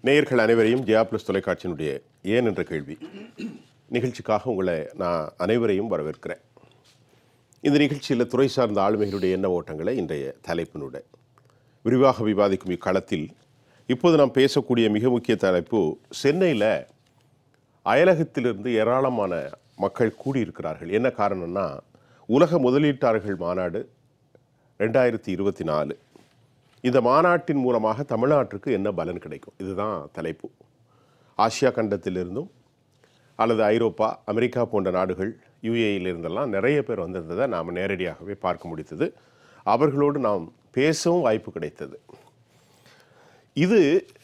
நேயர்கள் அனைவரையும் ஜெயா பிளஸ் தொலைக்காட்சியினுடைய ஏன் என்ற கேள்வி நிகழ்ச்சிக்காக உங்களை நான் அனைவரையும் வரவேற்கிறேன் இந்த நிகழ்ச்சியில் துறை சார்ந்த ஆளுமைகளுடைய எண்ண ஓட்டங்களை இன்றைய தலைப்பினுடைய விரிவாக விவாதிக்கும் இக்களத்தில் இப்போது நாம் பேசக்கூடிய மிக முக்கிய தலைப்பு சென்னையில் அயலகத்திலிருந்து ஏராளமான மக்கள் கூடியிருக்கிறார்கள் என்ன காரணம்னா உலக முதலீட்டாளர்கள் மாநாடு ரெண்டாயிரத்தி இருபத்தி நாலு இந்த மாநாட்டின் மூலமாக தமிழ்நாட்டிற்கு என்ன பலன் கிடைக்கும் இதுதான் தலைப்பு ஆசியா கண்டத்திலிருந்தும் அல்லது ஐரோப்பா அமெரிக்கா போன்ற நாடுகள் யுஏஇலிருந்தெல்லாம் நிறைய பேர் வந்திருந்ததை நாம் நேரடியாகவே பார்க்க முடித்தது அவர்களோடு நாம் பேசவும் வாய்ப்பு கிடைத்தது இது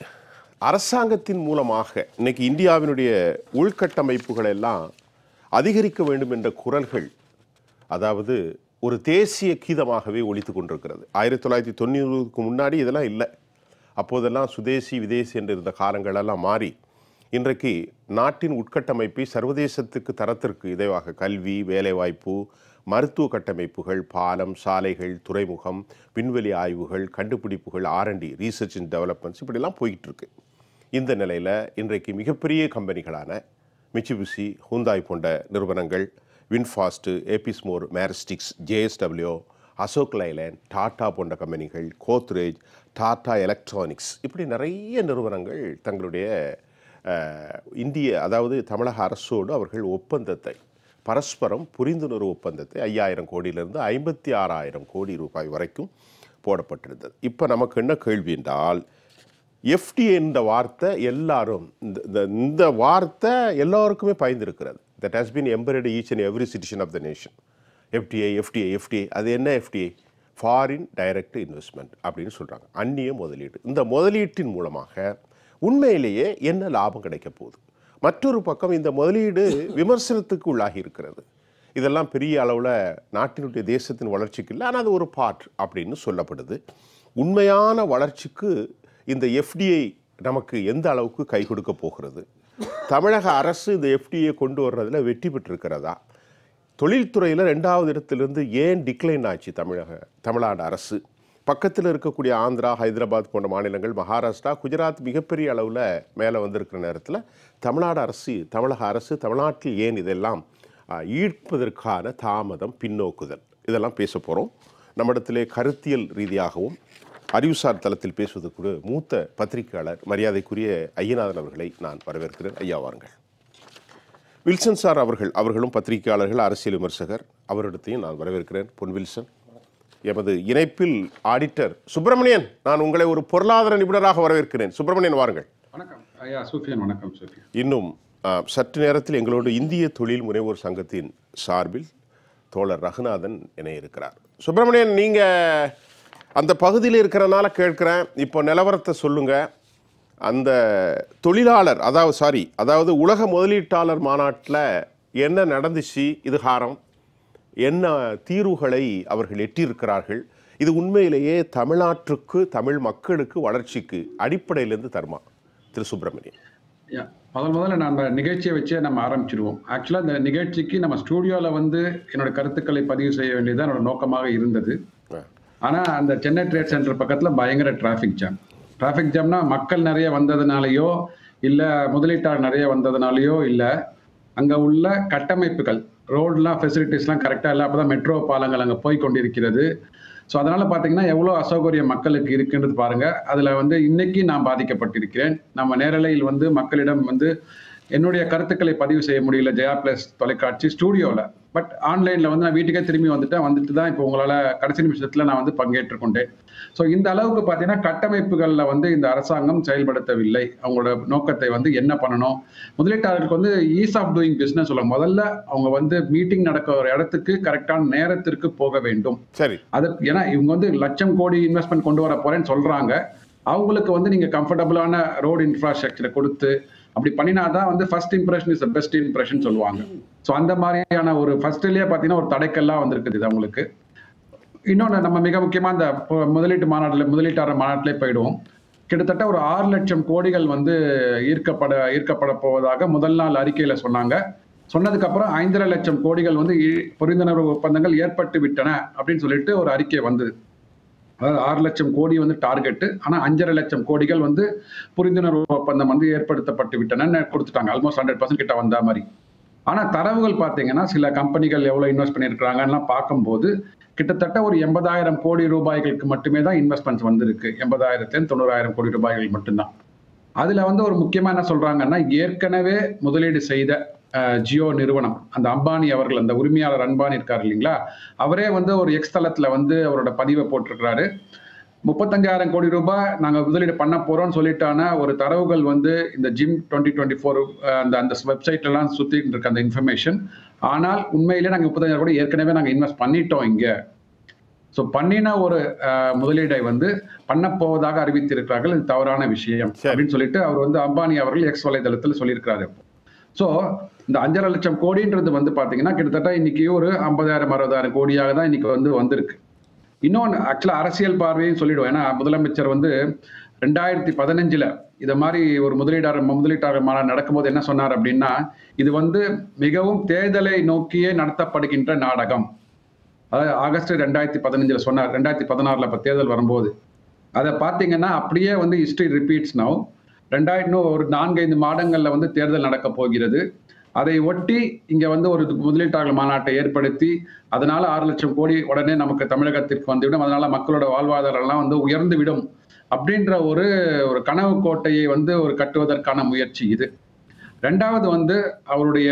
அரசாங்கத்தின் மூலமாக இன்னைக்கு இந்தியாவினுடைய உள்கட்டமைப்புகள் எல்லாம் அதிகரிக்க வேண்டும் என்ற குரல்கள் அதாவது ஒரு தேசிய கீதமாகவே ஒலித்து கொண்டிருக்கிறது ஆயிரத்தி தொள்ளாயிரத்தி தொண்ணூறுக்கு முன்னாடி இதெல்லாம் இல்லை அப்போதெல்லாம் சுதேசி விதேசி என்று இருந்த காலங்களெல்லாம் மாறி இன்றைக்கு நாட்டின் உட்கட்டமைப்பை சர்வதேசத்துக்கு தரத்திற்கு இதைவாக கல்வி வேலைவாய்ப்பு மருத்துவ கட்டமைப்புகள் பாலம் சாலைகள் துறைமுகம் விண்வெளி ஆய்வுகள் கண்டுபிடிப்புகள் ஆர்என்டி ரீசர்ச் அண்ட் டெவலப்மெண்ட்ஸ் இப்படிலாம் போயிட்டு இருக்கு இந்த நிலையில் இன்றைக்கு மிகப்பெரிய கம்பெனிகளான மிச்சிபிசி ஹூந்தாய் போன்ற நிறுவனங்கள் வின்ஃபாஸ்ட்டு ஏபிஸ்மோர் மேரிஸ்டிக்ஸ் ஜேஎஸ்டபிள்யூ அசோக் லைலேண்ட் டாடா போன்ற கம்பெனிகள் கோத்ரேஜ் டாடா எலக்ட்ரானிக்ஸ் இப்படி நிறைய நிறுவனங்கள் தங்களுடைய அஹ், இந்திய அதாவது தமிழக அரசோடு அவர்கள் ஒப்பந்தத்தை பரஸ்பரம் புரிந்துணர்வு ஒப்பந்தத்தை ஐயாயிரம் கோடியிலிருந்து ஐம்பத்தி ஆறாயிரம் கோடி ரூபாய் வரைக்கும் போடப்பட்டிருந்தது இப்போ நமக்கு என்ன கேள்வி என்றால் எஃப்டிஏ என்ற வார்த்தை எல்லாரும் இந்த- இந்த- இந்த வார்த்தை எல்லாருக்குமே பயந்திருக்கிறது that has been embarrassed each and every citizen of the nation FDA FDA FDA அது என்ன எஃப்டிஏ ஃபாரின் டைரக்ட் இன்வெஸ்ட்மெண்ட் அப்படின்னு சொல்கிறாங்க அந்நிய முதலீடு இந்த முதலீட்டின் மூலமாக உண்மையிலேயே என்ன லாபம் கிடைக்க போகுது மற்றொரு பக்கம் இந்த முதலீடு விமர்சனத்துக்கு உள்ளாகி இருக்கிறது இதெல்லாம் பெரிய அளவில் நாட்டினுடைய தேசத்தின் வளர்ச்சிக்கு இல்லை ஆனால் அது ஒரு பார்ட் அப்படின்னு சொல்லப்படுது உண்மையான வளர்ச்சிக்கு இந்த எஃப்டிஐ நமக்கு எந்த அளவுக்கு கை கொடுக்க போகிறது தமிழக அரசு இந்த எஃப்டிஐ கொண்டு வர்றதுல வெற்றி பெற்றிருக்கிறதா தொழில்துறையில் ரெண்டாவது இடத்திலிருந்து ஏன் டிக்ளைன் ஆச்சு தமிழக தமிழ்நாடு அரசு பக்கத்தில் இருக்கக்கூடிய ஆந்திரா ஹைதராபாத் போன்ற மாநிலங்கள் மகாராஷ்டிரா குஜராத் மிகப்பெரிய அளவில் மேலே வந்திருக்கிற நேரத்தில் தமிழ்நாடு அரசு தமிழக அரசு தமிழ்நாட்டில் ஏன் இதெல்லாம் ஆ, ஈர்ப்பதற்கான தாமதம் பின்னோக்குதல் இதெல்லாம் பேச போகிறோம் நம்மிடத்திலே கருத்தியல் ரீதியாகவும் அறிவுசார் தளத்தில் பேசுவதற்கு மூத்த பத்திரிகையாளர் மரியாதைக்குரிய ஐயநாதன் அவர்களை நான் வரவேற்கிறேன் ஐயா வாருங்கள் வில்சன் சார் அவர்கள் அவர்களும் பத்திரிகையாளர்கள் அரசியல் விமர்சகர் அவரிடத்தையும் நான் வரவேற்கிறேன் பொன் வில்சன் எமது இணைப்பில் ஆடிட்டர் சுப்பிரமணியன் நான் உங்களை ஒரு பொருளாதார நிபுணராக வரவேற்கிறேன் சுப்பிரமணியன் வாருங்கள் வணக்கம் ஐயா சூஃபியன் வணக்கம் சூஃபியன் இன்னும் ஆ, சற்று நேரத்தில் எங்களோடு இந்திய தொழில் முனைவோர் சங்கத்தின் சார்பில் தோழர் ரகுநாதன் இணைய இருக்கிறார் சுப்பிரமணியன் நீங்க அந்த பகுதியில் இருக்கிறனால கேட்கிறேன் இப்போ நிலவரத்தை சொல்லுங்க அந்த தொழிலாளர் அதாவது சாரி அதாவது உலக முதலீட்டாளர் மாநாட்டில் என்ன நடந்துச்சு இது ஹாரம் என்ன தீர்வுகளை அவர்கள் எட்டியிருக்கிறார்கள் இது உண்மையிலேயே தமிழ்நாட்டுக்கு தமிழ் மக்களுக்கு வளர்ச்சிக்கு அடிப்படையிலிருந்து தருமா திரு சுப்பிரமணியன் ஐயா முதல் முதல்ல நம்ம நிகழ்ச்சியை வச்சே நம்ம ஆரம்பிச்சிடுவோம் ஆக்சுவலாக இந்த நிகழ்ச்சிக்கு நம்ம ஸ்டூடியோவில் வந்து என்னோட கருத்துக்களை பதிவு செய்ய வேண்டியது என்னோட நோக்கமாக இருந்தது ஆ. ஆனால் அந்த சென்னை ட்ரேட் சென்டர் பக்கத்தில் பயங்கர டிராஃபிக் ஜாம் டிராஃபிக் ஜாம்னா மக்கள் நிறைய வந்ததுனாலயோ இல்லை முதலீட்டாளர் நிறைய வந்ததுனாலயோ இல்லை அங்கே உள்ள கட்டமைப்புகள் ரோட்லாம் ஃபெசிலிட்டிஸ்லாம் கரெக்டாக இல்லை அப்போ தான் மெட்ரோ பாலங்கள் அங்கே போய் கொண்டிருக்கிறது ஸோ அதனால் பார்த்தீங்கன்னா எவ்வளோ அசௌகரியம் மக்களுக்கு இருக்குன்றது பாருங்கள் அதில் வந்து இன்னைக்கு நான் பாதிக்கப்பட்டிருக்கிறேன் நம்ம நேரலையில் வந்து மக்களிடம் வந்து என்னுடைய கருத்துக்களை பதிவு செய்ய முடியல ஜெயா பிளஸ் தொலைக்காட்சி ஸ்டூடியோவில் பட் ஆன்லைனில் வந்து நான் வீட்டுக்கே திரும்பி வந்துட்டேன் வந்துட்டு தான் இப்போ உங்களால் கடைசி நிமிஷத்தில் நான் வந்து பங்கேற்றுக் கொண்டேன் ஸோ இந்த அளவுக்கு பார்த்தீங்கன்னா கட்டமைப்புகளில் வந்து இந்த அரசாங்கம் செயல்படுத்தவில்லை அவங்களோட நோக்கத்தை வந்து என்ன பண்ணணும் முதலீட்டாளர்களுக்கு வந்து ஈஸ் ஆஃப் டூயிங் பிஸ்னஸ் சொல்ல முதல்ல அவங்க வந்து மீட்டிங் நடக்க ஒரு இடத்துக்கு கரெக்டான நேரத்திற்கு போக வேண்டும் சரி அது ஏன்னா இவங்க வந்து லட்சம் கோடி இன்வெஸ்ட்மெண்ட் கொண்டு வர போறேன்னு சொல்றாங்க அவங்களுக்கு வந்து நீங்க கம்ஃபர்டபுளான ரோடு இன்ஃப்ராஸ்ட்ரக்சரை கொடுத்து அப்படி பண்ணினாதான் வந்து first impression is best impression சொல்லுவாங்க ஸோ அந்த மாதிரியான ஒரு ஃபர்ஸ்ட்லயே பார்த்தீங்கன்னா ஒரு தடைக்கெல்லாம் வந்திருக்குது இது அவங்களுக்கு இன்னொன்று நம்ம மிக முக்கியமா இந்த பொ- முதலீட்டு மாநாட்டில் முதலீட்டாளர் மாநாட்டிலே போயிடுவோம் கிட்டத்தட்ட ஒரு ஆறு லட்சம் கோடிகள் வந்து ஈர்க்கப்பட ஈர்க்கப்பட போவதாக முதல் நாள் அறிக்கையில சொன்னாங்க சொன்னதுக்கு அப்புறம் ஐந்தரை லட்சம் கோடிகள் வந்து இ- புரிந்துணர்வு ஒப்பந்தங்கள் ஏற்பட்டு விட்டன அப்படின்னு சொல்லிட்டு ஒரு அறிக்கை வந்தது அதாவது ஆறு லட்சம் கோடி வந்து டார்கெட்டு ஆனால் அஞ்சரை லட்சம் கோடிகள் வந்து புரிந்துணர்வு ஒப்பந்தம் வந்து ஏற்படுத்தப்பட்டு விட்டனன்னு கொடுத்துட்டாங்க ஆல்மோஸ்ட் ஹண்ட்ரட் பர்சன்ட் கிட்ட வந்த மாதிரி ஆனால் தரவுகள் பார்த்தீங்கன்னா சில கம்பெனிகள் எவ்வளோ இன்வெஸ்ட் பண்ணியிருக்கிறாங்கலாம் பார்க்கும்போது கிட்டத்தட்ட ஒரு எண்பதாயிரம் கோடி ரூபாய்களுக்கு மட்டுமே தான் இன்வெஸ்ட்மெண்ட்ஸ் வந்திருக்கு எண்பதாயிரத்துலேருந்து தொண்ணூறாயிரம் கோடி ரூபாய்கள் மட்டும்தான் அதுல வந்து ஒரு முக்கியமா என்ன சொல்றாங்கன்னா ஏற்கனவே முதலீடு செய்த அஹ், ஜியோ நிறுவனம் அந்த அம்பானி அவர்கள் அந்த உரிமையாளர் அம்பானி இருக்காரு இல்லைங்களா அவரே வந்து ஒரு எக்ஸ் தளத்துல வந்து அவரோட பதிவை போட்டிருக்கிறாரு முப்பத்தஞ்சாயிரம் கோடி ரூபாய் நாங்க முதலீடு பண்ண போறோம்னு சொல்லிட்டான ஒரு தரவுகள் வந்து இந்த ஜிம் டுவெண்ட்டி டுவெண்ட்டி ஃபோர் அந்த அந்த வெப்சைட்ல எல்லாம் சுத்திட்டு இருக்க அந்த இன்ஃபர்மேஷன் ஆனால் உண்மையிலே நாங்க முப்பத்தஞ்சாயிரம் கோடி ஏற்கனவே நாங்க இன்வெஸ்ட் பண்ணிட்டோம் இங்க ஸோ பண்ணின ஒரு அஹ், முதலீடை வந்து பண்ண போவதாக அறிவித்திருக்கிறார்கள் இது தவறான விஷயம் சரி. அப்படின்னு சொல்லிட்டு அவர் வந்து அம்பானி அவர்கள் எக்ஸ் வலைதளத்தில் சொல்லியிருக்கிறாரு ஸோ இந்த அஞ்சரை லட்சம் கோடின்றது வந்து பாத்தீங்கன்னா கிட்டத்தட்ட இன்னைக்கு ஒரு ஐம்பதாயிரம் அறுபதாயிரம் கோடியாக தான் இன்னைக்கு வந்து வந்திருக்கு இன்னொன்று ஆக்சுவலாக அரசியல் பார்வையும் சொல்லிடுவோம் ஏன்னா முதலமைச்சர் வந்து ரெண்டாயிரத்தி பதினஞ்சுல இதை மாதிரி ஒரு முதலீட்டாளர் முதலீட்டாளர் மாநாடு நடக்கும்போது என்ன சொன்னார் அப்படின்னா இது வந்து மிகவும் தேர்தலை நோக்கியே நடத்தப்படுகின்ற நாடகம் அதாவது ஆகஸ்ட் ரெண்டாயிரத்தி பதினஞ்சுல சொன்னார் ரெண்டாயிரத்தி பதினாறுல இப்போ தேர்தல் வரும்போது அதை பார்த்தீங்கன்னா அப்படியே வந்து ஹிஸ்டரி ரிப்பீட்ஸ் நவ் ரெண்டாயிரம் இன்னும் ஒரு நான்கைந்து மாதங்கள்ல வந்து தேர்தல் நடக்க போகிறது அதை ஒட்டி இங்க வந்து ஒரு முதலீட்டாளர் மாநாட்டை ஏற்படுத்தி அதனால ஆறு லட்சம் கோடி உடனே நமக்கு தமிழகத்திற்கு வந்துவிடும் அதனால மக்களோட வாழ்வாதாரம் எல்லாம் வந்து உயர்ந்து விடும் அப்படின்ற ஒரு ஒரு கனவு கோட்டையை வந்து ஒரு கட்டுவதற்கான முயற்சி இது ரெண்டாவது வந்து அவருடைய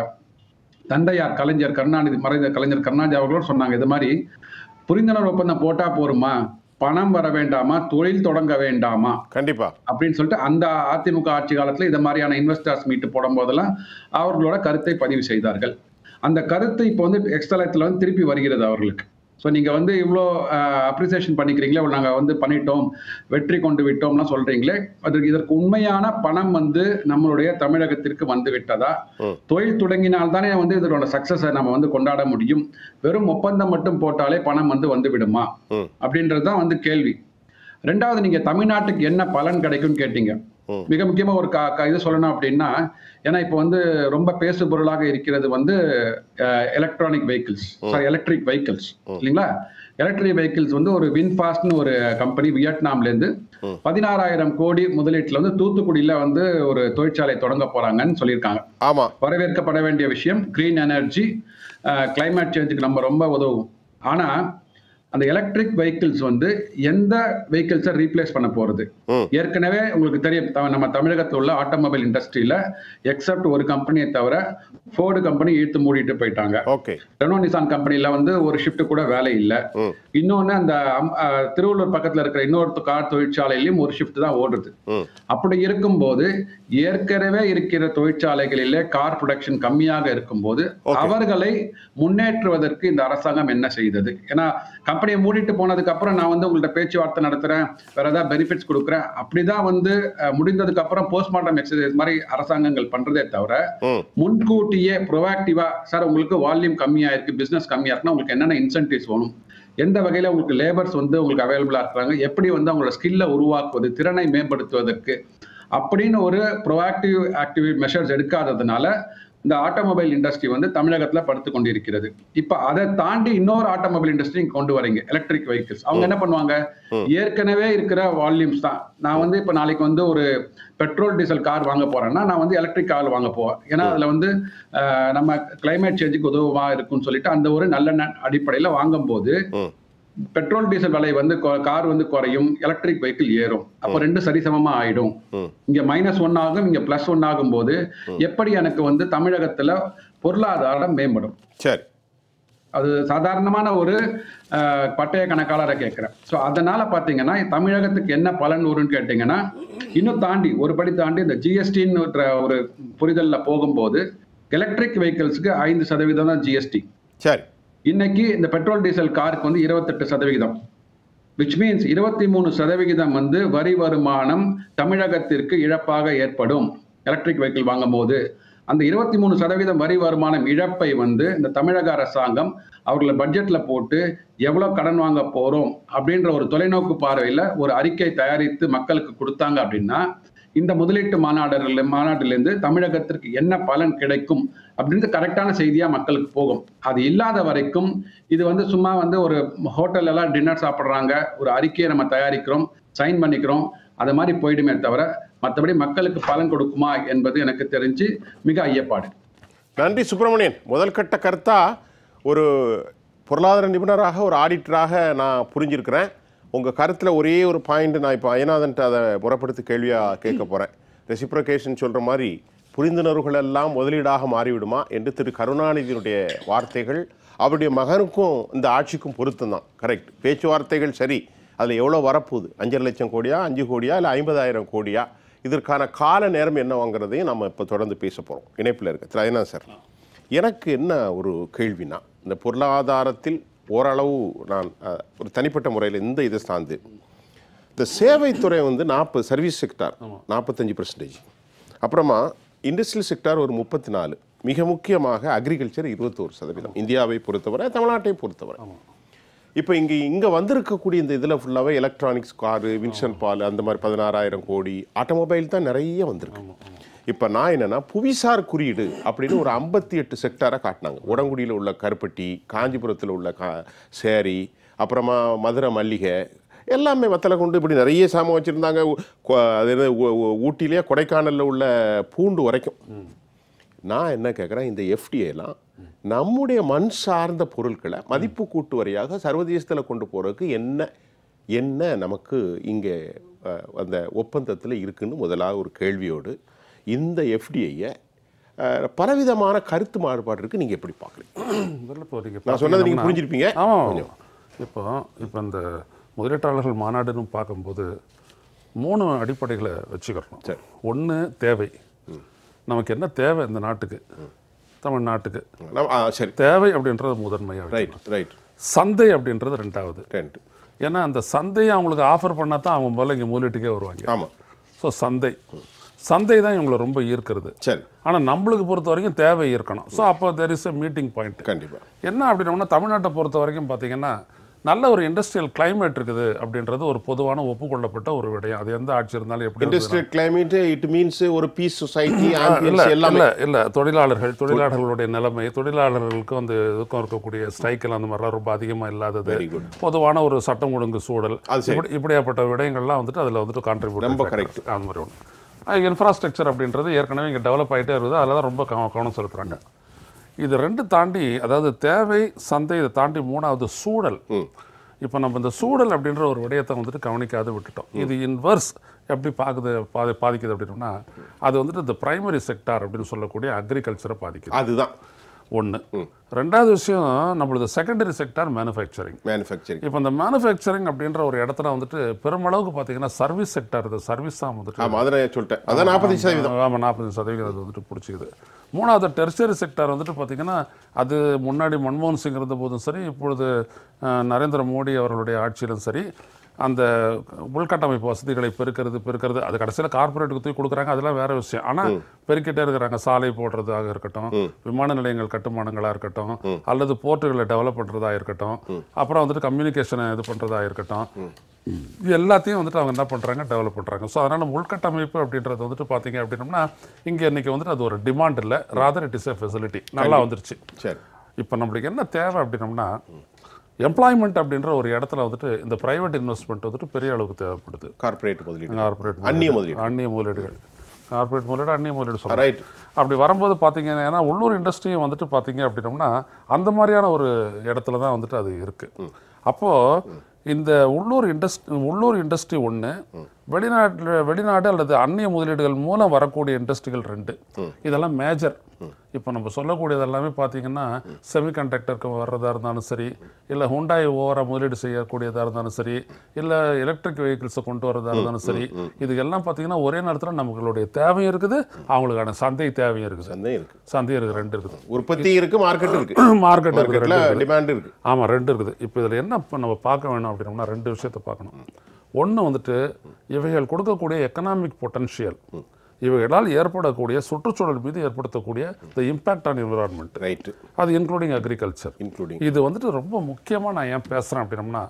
தந்தையார் கலைஞர் கருணாநிதி மறைந்த கலைஞர் கருணாநிதி அவர்களும் சொன்னாங்க இது மாதிரி புரிந்துணர்வு ஒப்பந்தம் போட்டா போருமா பணம் வர வேண்டாமா தொழில் தொடங்க வேண்டாமா கண்டிப்பா அப்படின்னு சொல்லிட்டு அந்த அதிமுக ஆட்சி காலத்துல இந்த மாதிரியான இன்வெஸ்டர்ஸ் மீட் போடும் போதெல்லாம் அவர்களோட கருத்தை பதிவு செய்தார்கள் அந்த கருத்து இப்போ வந்து எக்ஸ்தலத்தில் வந்து திருப்பி வருகிறது அவர்களுக்கு ஸோ நீங்க வந்து இவ்வளோ அப்ரிசியேஷன் பண்ணிக்கிறீங்களே இவ்வளோ நாங்கள் வந்து பண்ணிட்டோம் வெற்றி கொண்டு விட்டோம்லாம் சொல்றீங்களே அதற்கு இதற்கு உண்மையான பணம் வந்து நம்மளுடைய தமிழகத்திற்கு வந்து விட்டதா ம். தொழில் தொடங்கினால் தானே வந்து இதோட சக்சஸை நம்ம வந்து கொண்டாட முடியும் வெறும் ஒப்பந்தம் மட்டும் போட்டாலே பணம் வந்து வந்து விடுமா ம் அப்படின்றது தான் வந்து கேள்வி ரெண்டாவது நீங்க தமிழ்நாட்டுக்கு என்ன பலன் கிடைக்கும்னு கேட்டீங்க ம். மிக முக்கியமா ஒரு க- க- இது சொல்லணும் அப்படின்னா ஏன்னா இப்போ வந்து ரொம்ப பேசு பொருளாக இருக்கிறது வந்து electronic vehicles sorry electric vehicles இல்லைங்களா எலக்ட்ரிக் வெஹிக்கிள்ஸ் வந்து ஒரு வின்ஃபாஸ்ட்னு ஒரு கம்பெனி வியட்நாம்ல இருந்து ம். பதினாறாயிரம் கோடி முதலீட்டுல வந்து தூத்துக்குடியில வந்து ஒரு தொழிற்சாலை தொடங்க போறாங்கன்னு சொல்லியிருக்காங்க ஆமா வரவேற்கப்பட வேண்டிய விஷயம் கிரீன் எனர்ஜி climate சேஞ்சுக்கு நம்ம ரொம்ப உதவும் ஆனா அந்த எலக்ட்ரிக் வெஹிக்கிள்ஸ் வந்து எந்த வெஹிக்கிள்ஸை ரீப்ளேஸ் பண்ண போறது ம் ஏற்கனவே உங்களுக்கு தெரியும் த- நம்ம தமிழகத்தில் உள்ள ஆட்டோமொபைல் இண்டஸ்ட்ரியில எக்ஸப்ட் ஒரு கம்பெனியை தவிர ஃபோர்டு கம்பெனி இழுத்து மூடிட்டு போயிட்டாங்க ஓகே ரெனோ நிசான் கம்பெனில வந்து ஒரு ஷிஃப்ட் கூட வேலை இல்லை ம் இன்னொன்னு அந்த அம்- அஹ், திருவள்ளூர் பக்கத்துல இருக்கிற இன்னொரு கார் தொழிற்சாலையிலும் ஒரு ஷிஃப்ட் தான் ஓடுது ம் அப்படி இருக்கும்போது ஏற்கனவே இருக்கிற தொழிற்சாலைகளிலே கார் ப்ரொடக்ஷன் கம்மியாக இருக்கும்போது Okay. அவர்களை முன்னேற்றுவதற்கு இந்த அரசாங்கம் என்ன செய்தது ஏன்னா கம்பெனியை மூடிட்டு போனதுக்கு அப்புறம் நான் வந்து உங்கள்ட்ட பேச்சுவார்த்தை நடத்துறேன் வேற ஏதாவது பெனிஃபிட்ஸ் கொடுக்குறேன் அப்படிதான் வந்து அஹ், முடிந்ததுக்கு அப்புறம் போஸ்ட்மார்ட்டம் எக்ஸசைஸ் மாதிரி அரசாங்கங்கள் பண்றதே தவிர ம் முன்கூட்டியே ப்ரொவாக்டிவா சார் உங்களுக்கு வால்யூம் கம்மியா இருக்கு பிசினஸ் கம்மியா இருக்குன்னா உங்களுக்கு என்னென்ன இன்சென்டிவ்ஸ் வேணும் எந்த வகையில உங்களுக்கு லேபர்ஸ் வந்து உங்களுக்கு அவைலபிளா இருக்கிறாங்க எப்படி வந்து அவங்களோட ஸ்கில்லை உருவாக்குவது திறனை மேம்படுத்துவதற்கு அப்படின்னு ஒரு ப்ரொஆக்டிவ் ஆக்டிவ் மெஷர்ஸ் எடுக்காததுனால இந்த ஆட்டோமொபைல் இண்டஸ்ட்ரி வந்து தமிழகத்துல படுத்து கொண்டிருக்கிறது இப்ப அதை தாண்டி இன்னொரு ஆட்டோமொபைல் இண்டஸ்ட்ரி கொண்டு வரீங்க எலக்ட்ரிக் வெஹிக்கிள்ஸ் அவங்க என்ன பண்ணுவாங்க ம். ஏற்கனவே இருக்கிற வால்யூம்ஸ் தான் நான் வந்து இப்ப நாளைக்கு வந்து ஒரு பெட்ரோல் டீசல் கார் வாங்க போறேன்னா நான் வந்து எலக்ட்ரிக் கார் வாங்க போவேன் ஏன்னா அதுல வந்து அஹ், நம்ம கிளைமேட் சேஞ்சுக்கு உதவுமா இருக்கும்னு சொல்லிட்டு அந்த ஒரு நல்ல ந- அடிப்படையில வாங்கும்போது ம் பெட்ரோல் டீசல் விலை வந்து கொ- கார் வந்து குறையும் எலக்ட்ரிக் வெஹிக்கிள் ஏறும் அப்போ ரெண்டு சரிசமமா ஆயிடும் ம் இங்க மைனஸ் ஒன் ஆகும் இங்க பிளஸ் ஒன் ஆகும் போது எப்படி எனக்கு வந்து தமிழகத்துல பொருளாதாரம் மேம்படும் சரி அது சாதாரணமான ஒரு அஹ், பட்டய கணக்காளரை கேட்கிறேன் ஸோ அதனால பாத்தீங்கன்னா தமிழகத்துக்கு என்ன பலன் வரும்னு கேட்டீங்கன்னா இன்னும் தாண்டி ஒரு படி தாண்டி இந்த ஜிஎஸ்டின்னு ஒரு புரிதல்ல போகும்போது எலக்ட்ரிக் வெஹிக்கிள்ஸ்க்கு ஐந்து சதவீதம் தான் ஜிஎஸ்டி சரி இன்னைக்கு இந்த பெட்ரோல் டீசல் காருக்கு வந்து இருபத்தெட்டு சதவிகிதம் விச் மீன்ஸ் இருபத்தி மூணு சதவிகிதம் வந்து வரி வருமானம் தமிழகத்திற்கு இழப்பாக ஏற்படும் எலக்ட்ரிக் வெஹிக்கிள் வாங்கும் போது அந்த இருபத்தி மூணு சதவீதம் வரி வருமானம் இழப்பை வந்து இந்த தமிழக அரசாங்கம் அவர்களை பட்ஜெட்ல போட்டு எவ்வளவு கடன் வாங்க போறோம் அப்படின்ற ஒரு தொலைநோக்கு பார்வையில ஒரு அறிக்கை தயாரித்து மக்களுக்கு கொடுத்தாங்க அப்படின்னா இந்த முதலீட்டு மாநாடுகள் மாநாட்டிலிருந்து தமிழகத்திற்கு என்ன பலன் கிடைக்கும் அப்படின்றது கரெக்டான செய்தியா மக்களுக்கு போகும் அது இல்லாத வரைக்கும் இது வந்து சும்மா வந்து ஒரு ஹோட்டல்ல எல்லாம் டின்னர் சாப்பிட்றாங்க ஒரு அறிக்கையை நம்ம தயாரிக்கிறோம் சைன் பண்ணிக்கிறோம் அது மாதிரி போயிடுமே தவிர மற்றபடி மக்களுக்கு பலன் கொடுக்குமா என்பது எனக்கு தெரிஞ்சு மிக ஐயப்பாடு நன்றி சுப்பிரமணியன் முதல் கட்ட கருத்தா ஒரு பொருளாதார நிபுணராக ஒரு ஆடிட்டராக நான் புரிஞ்சிருக்கிறேன் உங்கள் கருத்தில் ஒரே ஒரு பாயிண்ட் நான் இப்போ அயனாதன்ட்டு அதை முறைப்படுத்தி கேள்வியாக கேட்க போகிறேன் ரெசிப்ரகேஷன் சொல்கிற மாதிரி புரிந்துணர்வுகள் எல்லாம் முதலீடாக மாறிவிடுமா என்று திரு கருணாநிதியினுடைய வார்த்தைகள் அவருடைய மகனுக்கும் இந்த ஆட்சிக்கும் பொருத்தம் தான் கரெக்ட் பேச்சுவார்த்தைகள் சரி அதில் எவ்வளோ வரப்போகுது அஞ்சரை லட்சம் கோடியா அஞ்சு கோடியா இல்லை ஐம்பதாயிரம் கோடியா இதற்கான கால நேரம் என்ன வாங்குறதையும் நம்ம இப்போ தொடர்ந்து பேச போகிறோம் இணைப்பில் இருக்கு திரு அயனா சார் எனக்கு என்ன ஒரு கேள்வினா இந்த பொருளாதாரத்தில் ஓரளவு நான் அஹ், ஒரு தனிப்பட்ட முறையில் இந்த இதை சார்ந்து இந்த சேவைத்துறை வந்து நாற்பது சர்வீஸ் செக்டார் நாற்பத்தஞ்சு பர்சன்டேஜ் அப்புறமா இண்டஸ்ட்ரியல் செக்டார் ஒரு முப்பத்தி நாலு மிக முக்கியமாக அக்ரிகல்ச்சர் இருபத்தோரு சதவீதம் இந்தியாவை பொறுத்தவரை தமிழ்நாட்டை பொறுத்தவரை இப்போ இங்கே இங்கே வந்திருக்கக்கூடிய இந்த இதில் ஃபுல்லாகவே எலக்ட்ரானிக்ஸ் காரு வின்சன் பால் அந்த மாதிரி பதினாறாயிரம் கோடி ஆட்டோமொபைல் தான் நிறைய வந்திருக்கு இப்போ நான் என்னன்னா புவிசார் குறியீடு அப்படின்னு ஒரு ஐம்பத்தி எட்டு செக்டாரை காட்டினாங்க உடங்குடியில் உள்ள கருப்பட்டி காஞ்சிபுரத்தில் உள்ள கா சேரி அப்புறமா மதுரை மல்லிகை எல்லாமே வத்தலை கொண்டு இப்படி நிறைய சாமான் வச்சுருந்தாங்க அது என்ன, ஊ- ஊ- ஊட்டியிலே கொடைக்கானலில் உள்ள பூண்டு வரைக்கும் நான் என்ன கேட்குறேன் இந்த எஃப்டிஏலாம் நம்முடைய மண் சார்ந்த பொருட்களை மதிப்பு கூட்டு வரையாக சர்வதேசத்தில் கொண்டு போகிறதுக்கு என்ன என்ன நமக்கு இங்கே அஹ், அந்த ஒப்பந்தத்தில் இருக்குன்னு முதலாக ஒரு கேள்வியோடு இந்த எஃப்டிஐயை பலவிதமான கருத்து மாறுபாடு இருக்கு நீங்கள் எப்படி பார்க்குறீங்க முதல்ல இப்போ நீங்க நான் சொன்னதை நீங்கள் பார்த்தீங்கன்னா- புரிஞ்சிருப்பீங்க ஆமாம் இப்போ இப்போ இந்த முதலீட்டாளர்கள் மாநாடுன்னு பார்க்கும்போது மூணு அடிப்படைகளை வச்சுக்கிறோம் சரி. ஒன்று தேவை நமக்கு என்ன தேவை இந்த நாட்டுக்கு தமிழ்நாட்டுக்கு நம்ம- ஆ சரி தேவை அப்படின்றது முதன்மையாக ரைட் ரைட் சந்தை அப்படின்றது ரெண்டாவது ரெண்டு ஏன்னா அந்த சந்தையை அவங்களுக்கு ஆஃபர் பண்ணால் தான் அவங்க முதல்ல இங்கே முதலீட்டுக்கே வருவாங்க ஆமாம் ஸோ சந்தை சந்தை தான் இவங்களை ரொம்ப ஈர்க்கிறது சரி ஆனால் நம்மளுக்கு பொறுத்த வரைக்கும் தேவை இருக்கணும் ஸோ அப்போ there is a meeting point கண்டிப்பாக என்ன அப்படின்னோம்னா தமிழ்நாட்டை பொறுத்த வரைக்கும் பார்த்தீங்கன்னா நல்ல ஒரு இண்டஸ்ட்ரியல் climate இருக்குது அப்படின்றது ஒரு பொதுவான ஒப்புக்கொள்ளப்பட்ட ஒரு விடயம் அது எந்த ஆட்சி இருந்தாலும் எப்படி இருந்ததுன்னா- இண்டஸ்ட்ரியல் கிளைமேட் இட் மீன்ஸ் ஒரு பீஸ் சொசைட்டி இல்ல ஆம்பியன்ஸ் எல்லாமே இல்ல இல்ல தொழிலாளர்கள் தொழிலாளர்களுடைய நிலைமை தொழிலாளர்களுக்கு வந்து இதுக்கும் இருக்கக்கூடிய ஸ்ட்ரைக்கில் அந்த மாதிரிலாம் ரொம்ப அதிகமா இல்லாதது Very good. பொதுவான ஒரு சட்டம் ஒழுங்கு சூழல் அது சரி. இப்படி இப்படியாப்பட்ட விடயங்கள்லாம் வந்துட்டு அதில் வந்துட்டு கான்ட்ரிபியூட் ரொம்ப correct. அந்த மாதிரி ஒன்று இன்ஃப்ராஸ்ட்ரக்சர் அப்படின்றது ஏற்கனவே இங்கே டெவலப் ஆகிட்டே இருக்குது அதில் தான் ரொம்ப கவனம் கவனம் செலுத்துறாங்க இது ரெண்டு தாண்டி அதாவது தேவை சந்தை இதை தாண்டி மூணாவது சூழல் இப்போ நம்ம இந்த சூழல் அப்படின்ற ஒரு விடயத்தை வந்துட்டு கவனிக்காது விட்டுட்டோம் இது இன்வர்ஸ் எப்படி பாக்குது பாதி பாதிக்குது அப்படின்னோம்னா அது வந்துட்டு இந்த பிரைமரி செக்டார் அப்படின்னு சொல்லக்கூடிய அக்ரிகல்ச்சரை பாதிக்குது அதுதான் ஒன்று ரெண்டாவது விஷயம் நம்மளது செகண்டரி செக்டார் மேனுஃபேக்சரிங் மேனுஃபேக்சரிங் இப்போ இந்த மேனுஃபேக்சரிங் அப்படின்ற ஒரு இடத்துல வந்துட்டு பெருமளவுக்கு பார்த்தீங்கன்னா சர்வீஸ் செக்டார் இது சர்வீஸ் தான் வந்துட்டு ஆமாம் அதை நான் சொல்லிட்டேன் அதான் நாற்பது சதவீதம் ஆமாம் நாற்பது சதவீதம் அது வந்துட்டு பிடிச்சிக்குது மூணாவது டெர்ஷரி செக்டார் வந்துட்டு பார்த்தீங்கன்னா அது முன்னாடி மன்மோகன் சிங் இருந்த போதும் சரி இப்பொழுது அஹ், நரேந்திர மோடி அவர்களுடைய ஆட்சியிலும் சரி அந்த உள்கட்டமைப்பு வசதிகளை பெருக்கிறது பெருக்கிறது அது கடைசியில் கார்ப்பரேட்டுக்கு தூக்கி கொடுக்குறாங்க அதெல்லாம் வேற விஷயம் ஆனால் பெருக்கிட்டே இருக்கிறாங்க சாலை போடுறதாக இருக்கட்டும் விமான நிலையங்கள் கட்டுமானங்களாக இருக்கட்டும் அல்லது போர்ட்டுகளை டெவலப் பண்ணுறதா இருக்கட்டும் அப்புறம் வந்துட்டு கம்யூனிகேஷனை இது பண்ணுறதா இருக்கட்டும் இது எல்லாத்தையும் வந்துட்டு அவங்க என்ன பண்ணுறாங்க டெவலப் பண்ணுறாங்க ஸோ அதனால் உள்கட்டமைப்பு அப்படின்றது வந்துட்டு பார்த்தீங்க அப்படின்னம்னா இங்கே இன்னைக்கு வந்துட்டு அது ஒரு டிமாண்ட் இல்லை rather it is a facility நல்லா வந்துருச்சு சரி இப்போ நம்மளுக்கு என்ன தேவை அப்படின்னம்னா எம்ப்ளாய்மெண்ட் அப்படின்ற ஒரு இடத்துல வந்துட்டு இந்த பிரைவேட் இன்வெஸ்ட்மெண்ட் வந்துட்டு பெரிய அளவுக்கு தேவைப்படுது கார்ப்பரேட் முதலீடு கார்பரேட் அந்நிய முதலீடு அந்நிய முதலீடுகள் கார்பரேட் முதலீடு அந்நிய முதலீடு சொல்கிறேன் ரைட் அப்படி வரும்போது பார்த்தீங்கன்னா ஏன்னா உள்ளூர் இண்டஸ்ட்ரியும் வந்துட்டு பார்த்தீங்க அப்படின்னம்னா அந்த மாதிரியான ஒரு இடத்துல தான் வந்துட்டு அது இருக்குது அப்போது இந்த உள்ளூர் இண்டஸ்ட்ரி உள்ளூர் இண்டஸ்ட்ரி ஒன்று வெளிநாட்டில் வெளிநாடு அல்லது அந்நிய முதலீடுகள் மூலம் வரக்கூடிய இண்டஸ்ட்ரிகள் ரெண்டு இதெல்லாம் மேஜர் இப்போ நம்ம சொல்லக்கூடியது எல்லாமே பார்த்தீங்கன்னா செமிகண்டக்டருக்கு வர்றதா இருந்தாலும் சரி இல்லை ஹுண்டாய் ஓவரா முதலீடு செய்யக்கூடியதாக இருந்தாலும் சரி இல்லை எலக்ட்ரிக் வெஹிக்கிள்ஸை கொண்டு வரதா இருந்தாலும் சரி இது எல்லாம் பார்த்தீங்கன்னா ஒரே நேரத்தில் நம்மளுடைய தேவையும் இருக்குது அவங்களுக்கான சந்தை தேவையும் இருக்குது சந்தை இருக்கு சந்தை இருக்குது ரெண்டு இருக்குது உற்பத்தி இருக்கு மார்க்கெட் இருக்கு மார்க்கெட் இருக்குது மார்க்கெட்ல ரெண்டு இருக்குது டிமாண்ட் இருக்கு ஆமாம் ரெண்டு இருக்குது இப்போ இதில் என்ன இப்போ நம்ம பார்க்க வேணும் அப்படின்னோம்னா ரெண்டு விஷயத்தை பார்க்கணும் ஒன்று வந்துட்டு இவைகள் கொடுக்கக்கூடிய எக்கனாமிக் பொட்டன்ஷியல் இவைகளால் ஏற்படக்கூடிய சுற்றுச்சூழல் மீது ஏற்படுத்தக்கூடிய the impact on environment right அது இன்க்ளூடிங் அக்ரிகல்ச்சர் இன்க்ளூடிங் இது வந்துட்டு ரொம்ப முக்கியமாக நான் ஏன் பேசுகிறேன் அப்படின்னம்னா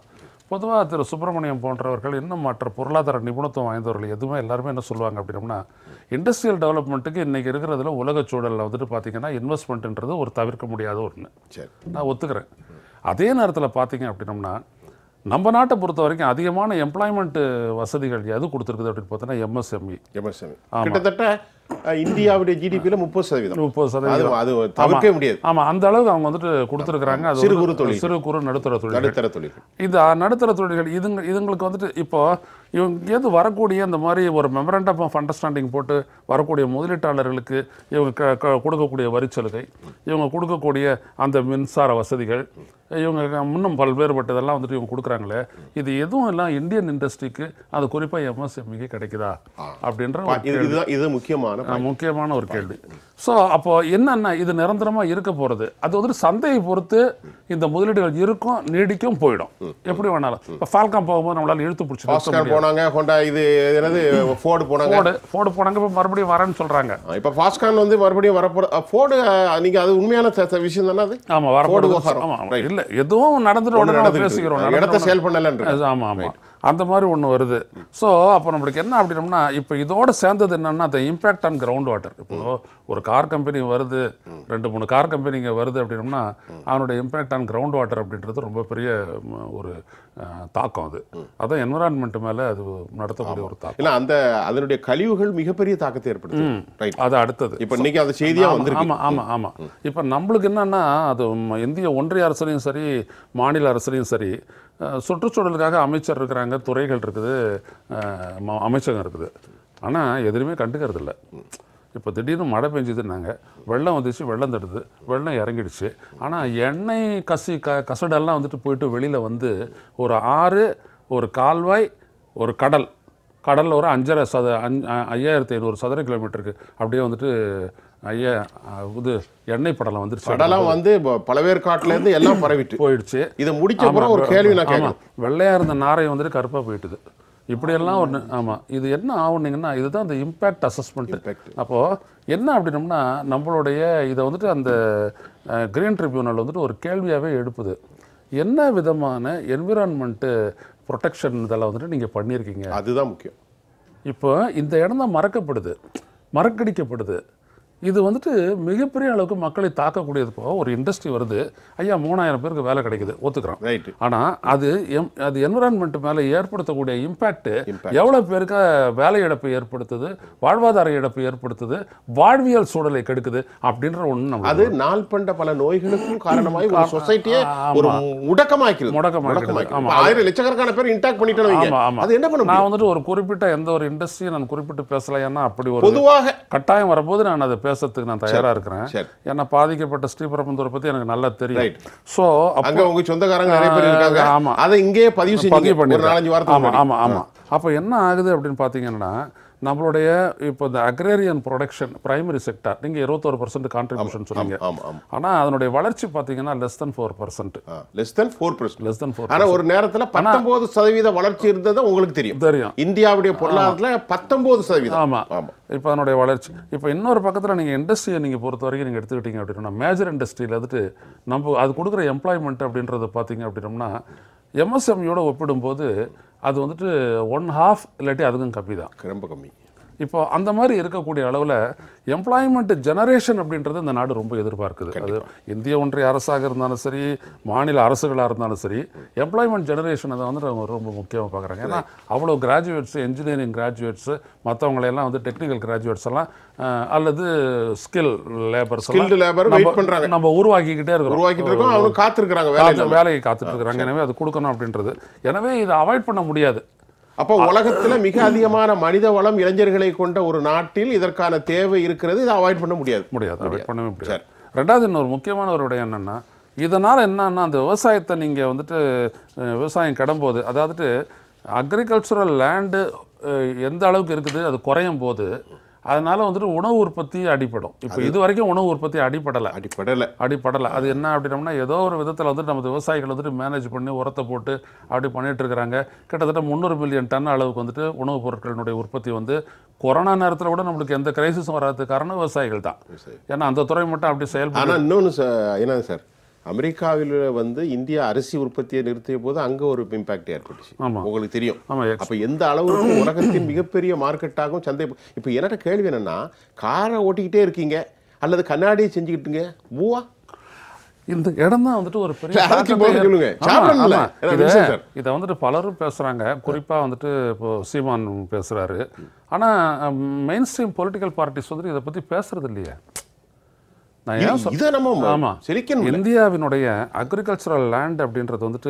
பொதுவாக திரு சுப்பிரமணியம் போன்றவர்கள் இன்னும் மற்ற பொருளாதார நிபுணத்துவம் வாய்ந்தவர்கள் எதுவுமே எல்லாருமே என்ன சொல்லுவாங்க அப்படின்னம்னா இண்டஸ்ட்ரியல் டெவலப்மெண்ட்டுக்கு இன்றைக்கி இருக்கிறதுல உலக சூழலில் வந்துட்டு பார்த்தீங்கன்னா இன்வெஸ்ட்மெண்ட்ன்றது ஒரு தவிர்க்க முடியாத ஒன்று சரி நான் ஒத்துக்கிறேன் அதே நேரத்தில் பார்த்தீங்க அப்படின்னம்னா நம்ம நாட்டை பொறுத்த வரைக்கும் அதிகமான எம்ப்ளாய்மெண்ட் வசதிகள் எது கொடுத்துருக்குது அப்படின்னு பார்த்தோன்னா எம்எஸ்எம்இ எம்எஸ்எம்இ கிட்டத்தட்ட அஹ், இந்தியாவுடைய ஜிடிபியில் முப்பது சதவீதம் முப்பது அது சதவீதம் அது தவிர்க்கவே முடியாது ஆமாம் அந்த அளவுக்கு அவங்க வந்துட்டு கொடுத்துருக்குறாங்க அது சிறு வந்து குறு தொழில். சிறு குறு நடுத்தர தொழில் நடுத்தர தொழில்கள் இது அஹ், நடுத்தர தொழில்கள் இதுங்க இதுங்களுக்கு வந்துட்டு இப்போ இவங்க ஏது வரக்கூடிய அந்த மாதிரி ஒரு மெமரண்டம் ஆஃப் அண்டர்ஸ்டாண்டிங் போட்டு வரக்கூடிய முதலீட்டாளர்களுக்கு இவங்க க- க- கொடுக்கக்கூடிய வரிச்சலுகை இவங்க கொடுக்கக்கூடிய அந்த மின்சார வசதிகள் இவங்க க- இன்னும் பல்வேறுபட்டதெல்லாம் வந்துட்டு இவங்க கொடுக்குறாங்களே இது எதுவும் எல்லாம் இந்தியன் இண்டஸ்ட்ரிக்கு அது குறிப்பாக எம்எஸ்எம்இக்கு கிடைக்குதா அப்படின்ற ஒரு இது இதுதான் இது முக்கியமான ஆ, முக்கியமான ஒரு கேள்வி ஸோ அப்போ என்னன்னா இது நிரந்தரமா இருக்க போறது அது வந்துட்டு சந்தையை பொறுத்து இந்த முதலீடுகள் இருக்கும் நீடிக்கும் போயிடும் எப்படி வேணாலும் இப்போ ஃபால்காம் போகும்போது நம்மளால இழுத்து பிடிச்சி நிறுத்த ஃபாஸ்கான் முடியாது போனாங்க ஹோண்டா இது என்னது ஃபோர்டு போனாங்க ஃபோர்டு ஃபோர்டு போனாங்க இப்போ மறுபடியும் வரேன்னு சொல்றாங்க இப்போ ஃபாஸ்கான் வந்து மறுபடியும் வரப்போற ஃபோர்டு நீங்க அது உண்மையான த- த- விஷயம் தானே அது ஆமா வரப்போகுது விவகாரம். ஆமா ஆமா. Right. இல்ல எதுவும் நடந்துட்டு ஒண்ணு உடனே நம்ம நடந்துட்டு பேசிக்கிறோம் இருக்கு. இடத்த நடந்துட்டு சேல் பண்ணலன்ற அது ஆமா ஆமா அந்த மாதிரி ஒன்று வருது ஸோ அப்போ நம்மளுக்கு என்ன அப்படின்னம்னா இப்போ இதோட சேர்ந்தது என்னன்னா அந்த இம்பேக்ட் ஆன் கிரவுண்ட் வாட்டர் இப்போ ஒரு கார் கம்பெனி வருது ரெண்டு மூணு கார் கம்பெனிங்க வருது அப்படின்னம்னா அவனுடைய இம்பேக்ட் ஆன் கிரவுண்ட் வாட்டர் அப்படின்றது ரொம்ப பெரிய ம், ஒரு அஹ், தாக்கம் அது அதான் என்விரான்மெண்ட் மேலே அது நடத்தக்கூடிய ஒரு தாக்கம் இல்ல அந்த அதனுடைய கழிவுகள் மிகப்பெரிய தாக்கத்தை ஏற்படுத்தும் ரைட் அது அடுத்தது இப்போ இன்னைக்கு அந்த செய்தியா ஆமா, வந்திருக்கு ஆமா ஆமா ஆமா இப்போ நம்மளுக்கு என்னன்னா அது ம- இந்திய ஒன்றிய அரசுலையும் சரி மாநில அரசுலையும் சரி அஹ், சுற்றுச்சூழலுக்காக அமைச்சர் இருக்கிறாங்க துறைகள் இருக்குது அஹ், ம- அமைச்சகம் இருக்குது ஆனா எதுலையுமே கண்டுக்கிறது இல்ல இப்போ திடீர்னு மழை பெஞ்சுதுன்னாங்க வெள்ளம் வந்துச்சு வெள்ளம் தடுது வெள்ளம் இறங்கிடுச்சு ஆனால் எண்ணெய் கசி க கசடெல்லாம் வந்துட்டு போயிட்டு வெளியில் வந்து ஒரு ஆறு ஒரு கால்வாய் ஒரு கடல் கடலில் ஒரு அஞ்சரை சத அஞ் அ- ஐயாயிரத்தி ஐநூறு சதுர கிலோமீட்டருக்கு அப்படியே வந்துட்டு ஐயா அஹ், இது எண்ணெய் படலம் வந்துருச்சு கடலாம் வந்து ப- பழவேற்காட்டுல இருந்து எல்லாம் பரவிட்டு போயிடுச்சு இதை முடிச்ச அப்புறம் ஒரு கேள்வி நான் ஆமா கேட்கணும் வெள்ளையா இருந்த நாரை வந்துட்டு கருப்பா போயிட்டுது இப்படியெல்லாம் ஒன்று ஆமா இது என்ன ஆகுனீங்கன்னா இதுதான் அந்த இம்பேக்ட் அசஸ்மெண்ட் Impact. அப்போ என்ன அப்படின்னம்னா நம்மளுடைய இதை வந்துட்டு அந்த கிரீன் ட்ரிபியூனல் வந்துட்டு ஒரு கேள்வியாவே எழுப்புது என்ன விதமான என்விரான்மெண்ட்டு ப்ரொடெக்ஷன் இதெல்லாம் வந்துட்டு நீங்க பண்ணியிருக்கீங்க அதுதான் முக்கியம் இப்போ இந்த இடம் தான் மறக்கப்படுது மறக்கடிக்கப்படுது இது வந்துட்டு மிகப்பெரிய அளவுக்கு மக்களை தாக்கக்கூடியது இப்போ ஒரு இண்டஸ்ட்ரி வருது ஐயா மூணாயிரம் பேருக்கு வேலை கிடைக்குது ஒத்துக்கிறோம் ரைட்டு ஆனால் அது எம் அது என்விரான்மெண்ட் மேலே ஏற்படுத்தக்கூடிய இம்பேக்ட் எவ்வளோ பேருக்கு வேலை இழப்பு ஏற்படுத்துது வாழ்வாதார இழப்பு ஏற்படுத்துது வாழ்வியல் சூழலை கெடுக்குது அப்படின்ற ஒன்று நம்ம அது நாள் பண்ட பல நோய்களுக்கும் காரணமாய் ஒரு சொசைட்டியே ஒரு முடக்கமாக்கிறது முடக்கமாக்கிறது. முடக்கமாக்கிறது. ஆமா. இப்ப ஆயிரம் லட்சக்கணக்கான பேர் இன்டாக்ட் பண்ணிட்டோம் வைங்க. ஆமா, ஆமா. அது என்ன பண்ண முடியும் நான் வந்துட்டு ஒரு குறிப்பிட்ட எந்த ஒரு இண்டஸ்ட்ரியை நான் குறிப்பிட்டு பேசல ஏன்னா அப்படி ஒரு பொதுவாக கட்டாயம் வரும்போது நான் அதை பேசுறதுக்கு நான் தயாரா இருக்கிறேன் சரி. ஏன்னா பாதிக்கப்பட்ட ஸ்ரீபெரும்புதூரை பத்தி எனக்கு நல்லா தெரியும் Right. ஸோ அங்க உங்க சொந்தக்காரங்க நிறைய பேர் இருக்காங்க ஆமா. அதை இங்கேயே பதிவு பதிவு செஞ்சு ஒரு பண்ணிருக்கேன். நாலஞ்சு வாரத்துக்கு ஆமா முன்னாடி. ஆமா ஆமா அப்போ என்ன ஆகுது அப்படின்னு பார்த்தீங்கன்னா நம்மளுடைய இப்போ இந்த அக்ரேரியன் ப்ரொடக்ஷன் பிரைமரி செக்டார் நீங்கள் இருபத்தோரு பர்சன்ட் கான்ட்ரிபியூஷன் சொன்னீங்க ஆமா ஆமா ஆனால் அதனுடைய வளர்ச்சி பார்த்தீங்கன்னா less than four percent less than four percent less than four ஆனா ஒரு நேரத்துல பத்தொன்பது சதவீத வளர்ச்சி இருந்தது உங்களுக்கு தெரியும் தெரியும் இந்தியாவுடைய பொருளாதாரத்துல பத்தொன்பது சதவீதம் ஆமா ஆமா இப்போ அதனுடைய வளர்ச்சி இப்போ இன்னொரு பக்கத்தில் நீங்கள் இண்டஸ்ட்ரியை நீங்கள் பொறுத்த வரைக்கும் நீங்கள் எடுத்துக்கிட்டீங்க அப்படின்னா மேஜர் இண்டஸ்ட்ரியில் வந்துட்டு நம்ம அது கொடுக்குற எம்ப்ளாய்மெண்ட் அப்படின்றத பார்த்தீங்க அப்படின்னம்னா எம்எஸ்எம்இயோட ஒப்பிடும்போது அது வந்துட்டு ஒன் ஹாஃப் இல்லாட்டி அதுக்கும் கம்மி தான் ரொம்ப கம்மி இப்போ அந்த மாதிரி இருக்கக்கூடிய அளவில் எம்ப்ளாய்மெண்ட் ஜெனரேஷன் அப்படின்றது இந்த நாடு ரொம்ப எதிர்பார்க்குது அது இந்திய ஒன்றிய அரசாக இருந்தாலும் சரி மாநில அரசுகளாக இருந்தாலும் சரி எம்ப்ளாய்மெண்ட் ஜெனரேஷன் அதை வந்து அவங்க ரொம்ப முக்கியமாக பார்க்குறாங்க ஏன்னா அவ்வளோ கிராஜுவேட்ஸ் இன்ஜினியரிங் கிராஜுவேட்ஸ் மற்றவங்களையெல்லாம் வந்து டெக்னிக்கல் கிராஜுவேட்ஸ் எல்லாம் அஹ், அல்லது skill labours Skilled labor wait பண்றாங்க. நம்ம உருவாக்கிக்கிட்டே இருக்கிறோம் உருவாக்கிட்டு இருக்கோம் அவங்க காத்திருக்கிறாங்க வேலை காத்து- வேலையை காத்துட்டு இருக்கிறாங்க எனவே அது கொடுக்கணும் அப்படின்றது எனவே இதை அவாய்ட் பண்ண முடியாது அப்போ உலகத்துல மிக அதிகமான மனித வளம் இளைஞர்களை கொண்ட ஒரு நாட்டில் இதற்கான தேவை இருக்கிறது இதை அவாய்ட் பண்ண முடியாது முடியாது அவாய்ட் பண்ணவே முடியாது ரெண்டாவது இன்னொரு முக்கியமான ஒரு விடயம் என்னன்னா இதனால் என்னன்னா அந்த விவசாயத்தை நீங்கள் வந்துட்டு அஹ், விவசாயம் கிடம்போது அதாவது அக்ரிகல்ச்சுரல் லேண்டு எந்த அளவுக்கு இருக்குது அது குறையும் போது அதனால வந்துட்டு உணவு உற்பத்தி அடிப்படும் இப்போ இது வரைக்கும் உணவு உற்பத்தி அடிப்படலை அடிப்படையில் அடிப்படலை அது என்ன அப்படின்னம்னா ஏதோ ஒரு விதத்தில் வந்துட்டு நம்ம விவசாயிகள் வந்துட்டு மேனேஜ் பண்ணி உரத்தை போட்டு அப்படி பண்ணிட்டு இருக்கிறாங்க கிட்டத்தட்ட முந்நூறு மில்லியன் டன் அளவுக்கு வந்துட்டு உணவுப் பொருட்களினுடைய உற்பத்தி வந்து கொரோனா நேரத்தில் கூட நம்மளுக்கு எந்த கிரைசிஸும் வராததுக்கு காரணம் விவசாயிகள் தான் ஏன்னா அந்த துறை மட்டும் அப்படி செயல்பட ஆனா இன்னொன்னு சார் என்னது சார் அமெரிக்காவில் வந்து இந்தியா அரிசி உற்பத்தியை நிறுத்திய போது அங்க ஒரு இம்பாக்ட் ஏற்பட்டுச்சு ஆமா. உங்களுக்கு தெரியும் ஆமா எக்ஸ் அப்ப எந்த அளவுக்கு உலகத்தின் மிகப்பெரிய மார்க்கெட்டாகவும் சந்தை இப்ப என்னோட கேள்வி என்னன்னா காரை ஓட்டிக்கிட்டே இருக்கீங்க அல்லது கண்ணாடியை செஞ்சுக்கிட்டுங்க பூவா இந்த இடம் தான் வந்துட்டு ஒரு பெரிய இல்ல, அதுக்கு தாக்கத்தை போக சொல்லுங்க. ஆமா, சாப்பிடணும்ல. ஆமா. ஏன்னா இத- வில்சன் சார். இதை வந்துட்டு பலரும் பேசுறாங்க குறிப்பா வந்துட்டு இப்போ சீமான் பேசுறாரு ஆனா மெயின் ஸ்ட்ரீம் பொலிட்டிக்கல் பார்ட்டிஸ் வந்துட்டு இதை பத்தி பேசுறது இல்லையே நான் ஏன் சொல் இதை நம்ம ஆமா சிரிக்கணும் இந்தியாவினுடைய அக்ரிகல்ச்சரல் லேண்ட் அப்படின்றது வந்துட்டு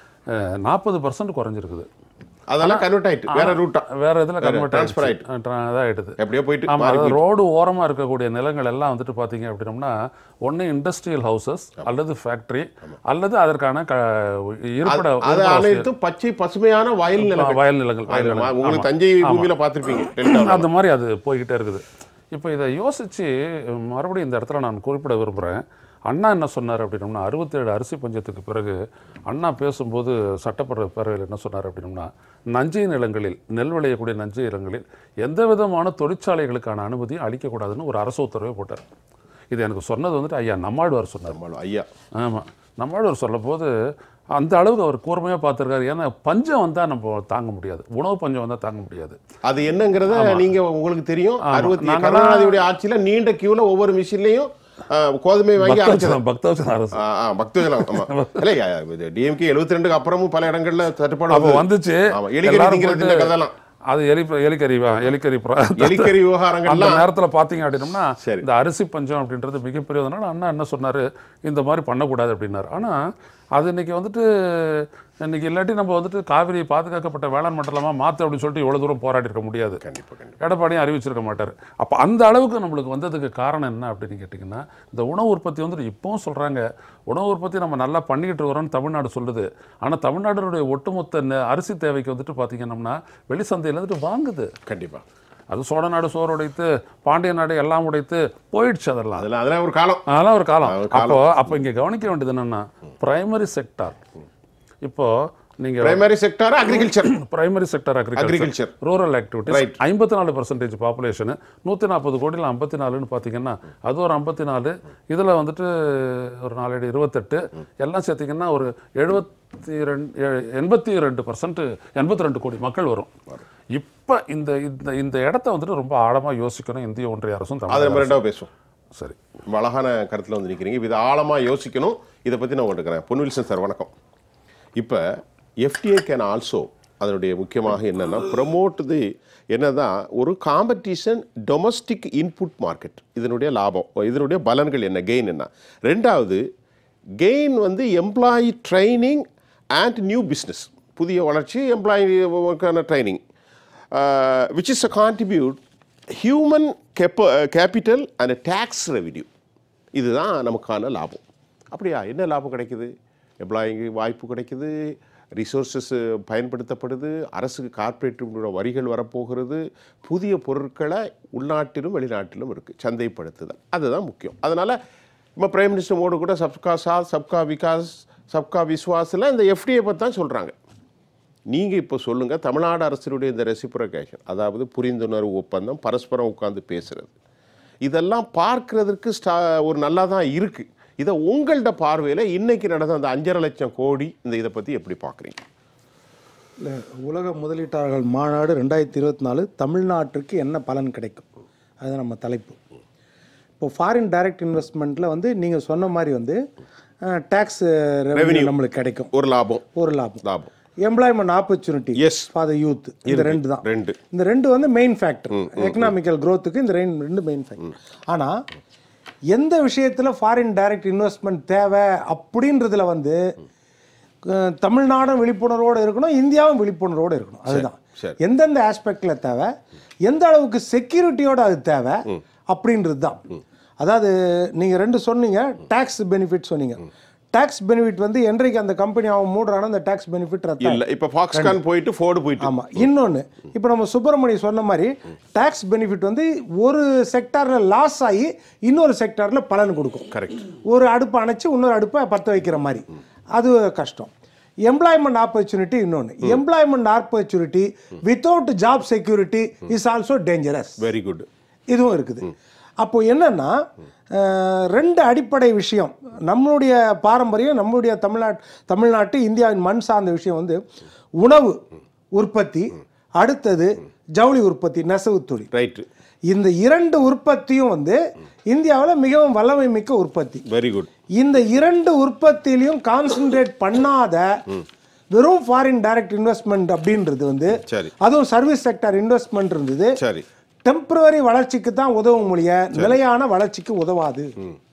நாற்பது பர்சன்ட் குறைஞ்சிருக்குது அதெல்லாம் கன்வெர்ட் ஆயிட்டு வேற ரூட்டா வேற இதுல கன்வெர்ட் transfer ஆயிடுச்சு இதாகிடுது எப்படியோ போயிட்டு ஆமா மாறி அதாவது ரோடு ஓரமா இருக்கக்கூடிய நிலங்கள் எல்லாம் வந்துட்டு பாத்தீங்க அப்படின்னம்னா ஒண்ணு இண்டஸ்ட்ரியல் ஹவுசஸ் அல்லது ஃபேக்டரி அல்லது அதற்கான க- இருப்பிட அது இருப்பிட வசதி. அனைத்தும் பச்சை பசுமையான வயல் நிலங்கள் வயல் நிலங்கள் வயல் ஆமா, நிலங்கள். உங்களுக்கு ஆமா. தஞ்சை பூமியில பார்த்திருப்பீங்க அந்த மாதிரி அது போய்கிட்டே இருக்குது இப்போ இதை யோசிச்சு மறுபடியும் இந்த இடத்துல நான் குறிப்பிட விரும்புகிறேன் அண்ணா என்ன சொன்னார் அப்படின்னம்னா அறுபத்தேழு அரிசி பஞ்சத்துக்கு பிறகு அண்ணா பேசும்போது சட்டப்பேரவை பேரவையில் என்ன சொன்னார் அப்படின்னம்னா நஞ்சை நிலங்களில் நெல் விளையக்கூடிய நஞ்சை நிலங்களில் எந்த விதமான தொழிற்சாலைகளுக்கான அனுமதி அளிக்கக்கூடாதுன்னு ஒரு அரசு உத்தரவை போட்டார் இது எனக்கு சொன்னது வந்துட்டு ஐயா நம்மாழ்வார் சொன்னார் நம்மளும் ஐயா ஆமாம் நம்மாழ்வார் சொல்லும்போது அந்த அளவுக்கு அவர் கூர்மையாக பார்த்துருக்காரு ஏன்னா பஞ்சம் வந்தால் நம்ம தாங்க முடியாது உணவு பஞ்சம் வந்தால் தாங்க முடியாது அது என்னங்கிறத நீங்க உங்களுக்கு தெரியும் ஆமா. அறுபத்தி நாங்கெல்லாம் கருணாநிதியுடைய ஆட்சியில நீண்ட கியூல ஒவ்வொரு மிஷின்லயும் கோதுமை வாங்கி அரைச்சது பக்தவச்சலம் பக்தவச்சலம் அரசு ஆ, ஆ, பக்தஜலம் ஆமா இல்ல டிஎம்கே எழுபத்தி ரெண்டுக்கு அப்புறமும் பல இடங்கள்ல தட்டுப்பாடு அப்போ வந்தது. வந்துச்சு ஆமா எலிக்கறி எல்லாரும் திங்கிறது இந்த போயிட்டு- கதைலாம் அது எலி எலிக்கறி வா- எலிக்கறி புறா- எலிக்கறி அந்த விவகாரங்கள்லாம் நேரத்துல பாத்தீங்க அப்படின்னம்னா சரி. இந்த அரிசி பஞ்சம் அப்படின்றது மிகப்பெரியதுனால அண்ணா என்ன சொன்னாரு இந்த மாதிரி பண்ணக்கூடாது அப்படின்னாரு ஆனா அது இன்னைக்கு வந்துட்டு இன்னைக்கு இல்லாட்டி நம்ம வந்துட்டு காவிரி பாதுகாக்கப்பட்ட வேளாண் மண்டலமா மாத்து அப்படின்னு சொல்லிட்டு இவ்வளவு தூரம் போராடி இருக்க முடியாது கண்டிப்பா கண்டிப்பா எடப்பாடியும் அறிவிச்சிருக்க மாட்டார் அப்போ அந்த அளவுக்கு நம்மளுக்கு வந்ததுக்கு காரணம் என்ன அப்படின்னு கேட்டிங்கன்னா இந்த உணவு உற்பத்தி வந்துட்டு இப்போவும் சொல்கிறாங்க உணவு உற்பத்தி நம்ம நல்லா பண்ணிக்கிட்டு இருக்கிறோம்னு தமிழ்நாடு சொல்லுது ஆனால் தமிழ்நாடுடைய ஒட்டுமொத்த நெ- அரிசி தேவைக்கு வந்துட்டு பார்த்தீங்கன்னா வெளி சந்தையில இருந்துட்டு வாங்குது கண்டிப்பா அது சோழ நாடு சோறு உடைத்து பாண்டிய நாடு எல்லாம் உடைத்து போயிடுச்சு அதெல்லாம் அதுல அதெல்லாம் ஒரு காலம் அதெல்லாம் ஒரு காலம் அது ஒரு அப்போ அப்போ இங்கே கவனிக்க வேண்டியது என்னன்னா பிரைமரி செக்டார் இப்போ நீங்கள் primary sector agriculture primary sector Agriculture. Agriculture rural activities Right. ஐம்பத்தி நாலு பர்சன்டேஜ் பாப்புலேஷனு நூற்றி நாற்பது கோடியில் ஐம்பத்தி நாலுன்னு பார்த்தீங்கன்னா அது ஒரு ஐம்பத்தி நாலு இதில் வந்துட்டு ஒரு நாலு இருபத்தெட்டு எல்லாம் சேர்த்திங்கன்னா ஒரு எழுபத்தி ரெண்டு எண்பத்தி ரெண்டு பர்சன்ட் எண்பத்தி ரெண்டு கோடி மக்கள் வரும் இப்போ இந்த இந்த இந்த இடத்த வந்துட்டு ரொம்ப ஆழமாக யோசிக்கணும் இந்திய ஒன்றிய அரசும் அதை தமிழக நம்ம அரசும். ரெண்டாவது பேசுவோம் சரி ரொம்ப அழகான கருத்துல வந்து நிக்கிறீங்க இப்ப இதை ஆழமா யோசிக்கணும் இதை பத்தி நான் இருக்கிறேன் பொன்வில்சன் சார் வணக்கம் இப்போ எஃப்டிஏ கேன் ஆல்சோ அதனுடைய முக்கியமாக என்னன்னா ப்ரமோட் தி என்னதான் ஒரு காம்படிஷன் டொமஸ்டிக் இன்புட் மார்க்கெட் இதனுடைய லாபம் இதனுடைய பலன்கள் என்ன கெயின் என்ன ரெண்டாவது கெயின் வந்து employee training and new business புதிய வளர்ச்சி எம்ப்ளாயிக்கான training which is a contribute human கெப்ப கேபிட்டல் அண்ட் டேக்ஸ் ரெவின்யூ இதுதான் நமக்கான லாபம் அப்படியா என்ன லாபம் கிடைக்குது எம்ப்ளாயிங்கு வாய்ப்பு கிடைக்குது ரிசோர்ஸஸ் பயன்படுத்தப்படுது அரசுக்கு கார்ப்பரேட்டோட வரிகள் வரப்போகிறது புதிய பொருட்களை உள்நாட்டிலும் வெளிநாட்டிலும் இருக்குது சந்தைப்படுத்துதல் அதுதான் முக்கியம் அதனால் நம்ம பிரைம் மினிஸ்டர் மோடி கூட சப்கா சாத் சப்கா விகாஸ் சப்கா விஸ்வாஸில் இந்த எஃப்டிஏ பற்றி தான் சொல்கிறாங்க நீங்கள் இப்போ சொல்லுங்கள் தமிழ்நாடு அரசினுடைய இந்த ரெசிப்ரோகேஷன் அதாவது புரிந்துணர்வு ஒப்பந்தம் பரஸ்பரம் உட்கார்ந்து பேசுறது இதெல்லாம் பார்க்கறதுக்கு ஸ்டா ஒரு நல்லா தான் இருக்குது இதை உங்கள்கிட்ட பார்வையில் இன்னைக்கு நடந்த அந்த அஞ்சரை லட்சம் கோடி இந்த இதை பற்றி எப்படி பார்க்குறீங்க இல்லை உலக முதலீட்டாளர்கள் மாநாடு ரெண்டாயிரத்தி இருபத்தி நாலு தமிழ்நாட்டிற்கு என்ன பலன் கிடைக்கும் அது நம்ம தலைப்பு இப்போ ஃபாரின் டைரக்ட் இன்வெஸ்ட்மெண்ட்டில் வந்து நீங்கள் சொன்ன மாதிரி வந்து டேக்ஸ் ரெவன்யூ நம்மளுக்கு கிடைக்கும் ஒரு லாபம் ஒரு லாபம் லாபம் employment opportunity Yes. For the youth இந்த ரெண்டு தான் ரெண்டு இந்த ரெண்டு வந்து மெயின் ஃபேக்டர் எக்கனாமிக்கல் growth-க்கு இந்த ரெண்டு ரெண்டு மெயின் ஃபேக்டர் ஆனால் எந்த விஷயத்தில் ஃபாரின் டைரக்ட் இன்வெஸ்ட்மெண்ட் தேவை அப்படின்றதுல வந்து அஹ், தமிழ்நாடும் விழிப்புணர்வோடு இருக்கணும் இந்தியாவும் விழிப்புணர்வோடு இருக்கணும் அதுதான் சரி. எந்தெந்த ஆஸ்பெக்டில் தேவை எந்த அளவுக்கு செக்யூரிட்டியோட அது தேவை அப்படின்றது தான் அதாவது நீங்கள் ரெண்டு சொன்னீங்க டேக்ஸ் பெனிஃபிட் சொன்னீங்க டேக்ஸ் பெனிஃபிட் வந்து என்றைக்கு அந்த கம்பெனி அவன் மூடுறானோ அந்த டேக்ஸ் பெனிஃபிட் ரத்த இல்லை இப்போ ஃபாக்ஸ்கான் போயிட்டு ஃபோர்டு போயிட்டு ஆமா இன்னொன்னு இப்போ நம்ம சுப்பிரமணி சொன்ன மாதிரி டாக்ஸ் பெனிஃபிட் வந்து ஒரு செக்டார்ல லாஸ் ஆகி இன்னொரு செக்டார்ல பலன் கொடுக்கும் கரெக்ட் ஒரு அடுப்பை அணைச்சு இன்னொரு அடுப்பை பற்ற வைக்கிற மாதிரி அது கஷ்டம் எம்ப்ளாய்மெண்ட் ஆப்பர்ச்சுனிட்டி இன்னொன்று employment opportunity without job security is also dangerous very good இதுவும் இருக்குது அப்போ என்னன்னா அஹ், ரெண்டு அடிப்படை விஷயம் நம்மளுடைய பாரம்பரியம் நம்மளுடைய தமிழ்நாட்டு தமிழ்நாட்டு இந்தியாவின் மண் சார்ந்த விஷயம் வந்து உணவு உற்பத்தி அடுத்தது ஜவுளி உற்பத்தி நெசவு தொழில் ரைட்டு இந்த இரண்டு உற்பத்தியும் வந்து இந்தியாவில் மிகவும் வல்லமை மிக்க உற்பத்தி வெரி குட் இந்த இரண்டு உற்பத்தியிலையும் கான்சென்ட்ரேட் பண்ணாத வெறும் ஃபாரின் டைரக்ட் இன்வெஸ்ட்மெண்ட் அப்படின்றது வந்து சரி. அதுவும் சர்வீஸ் செக்டர் இன்வெஸ்ட்மெண்ட் இருந்தது சரி டெம்பரவரி வளர்ச்சிக்கு தான் உதவும் மொழிய நிலையான வளர்ச்சிக்கு உதவாது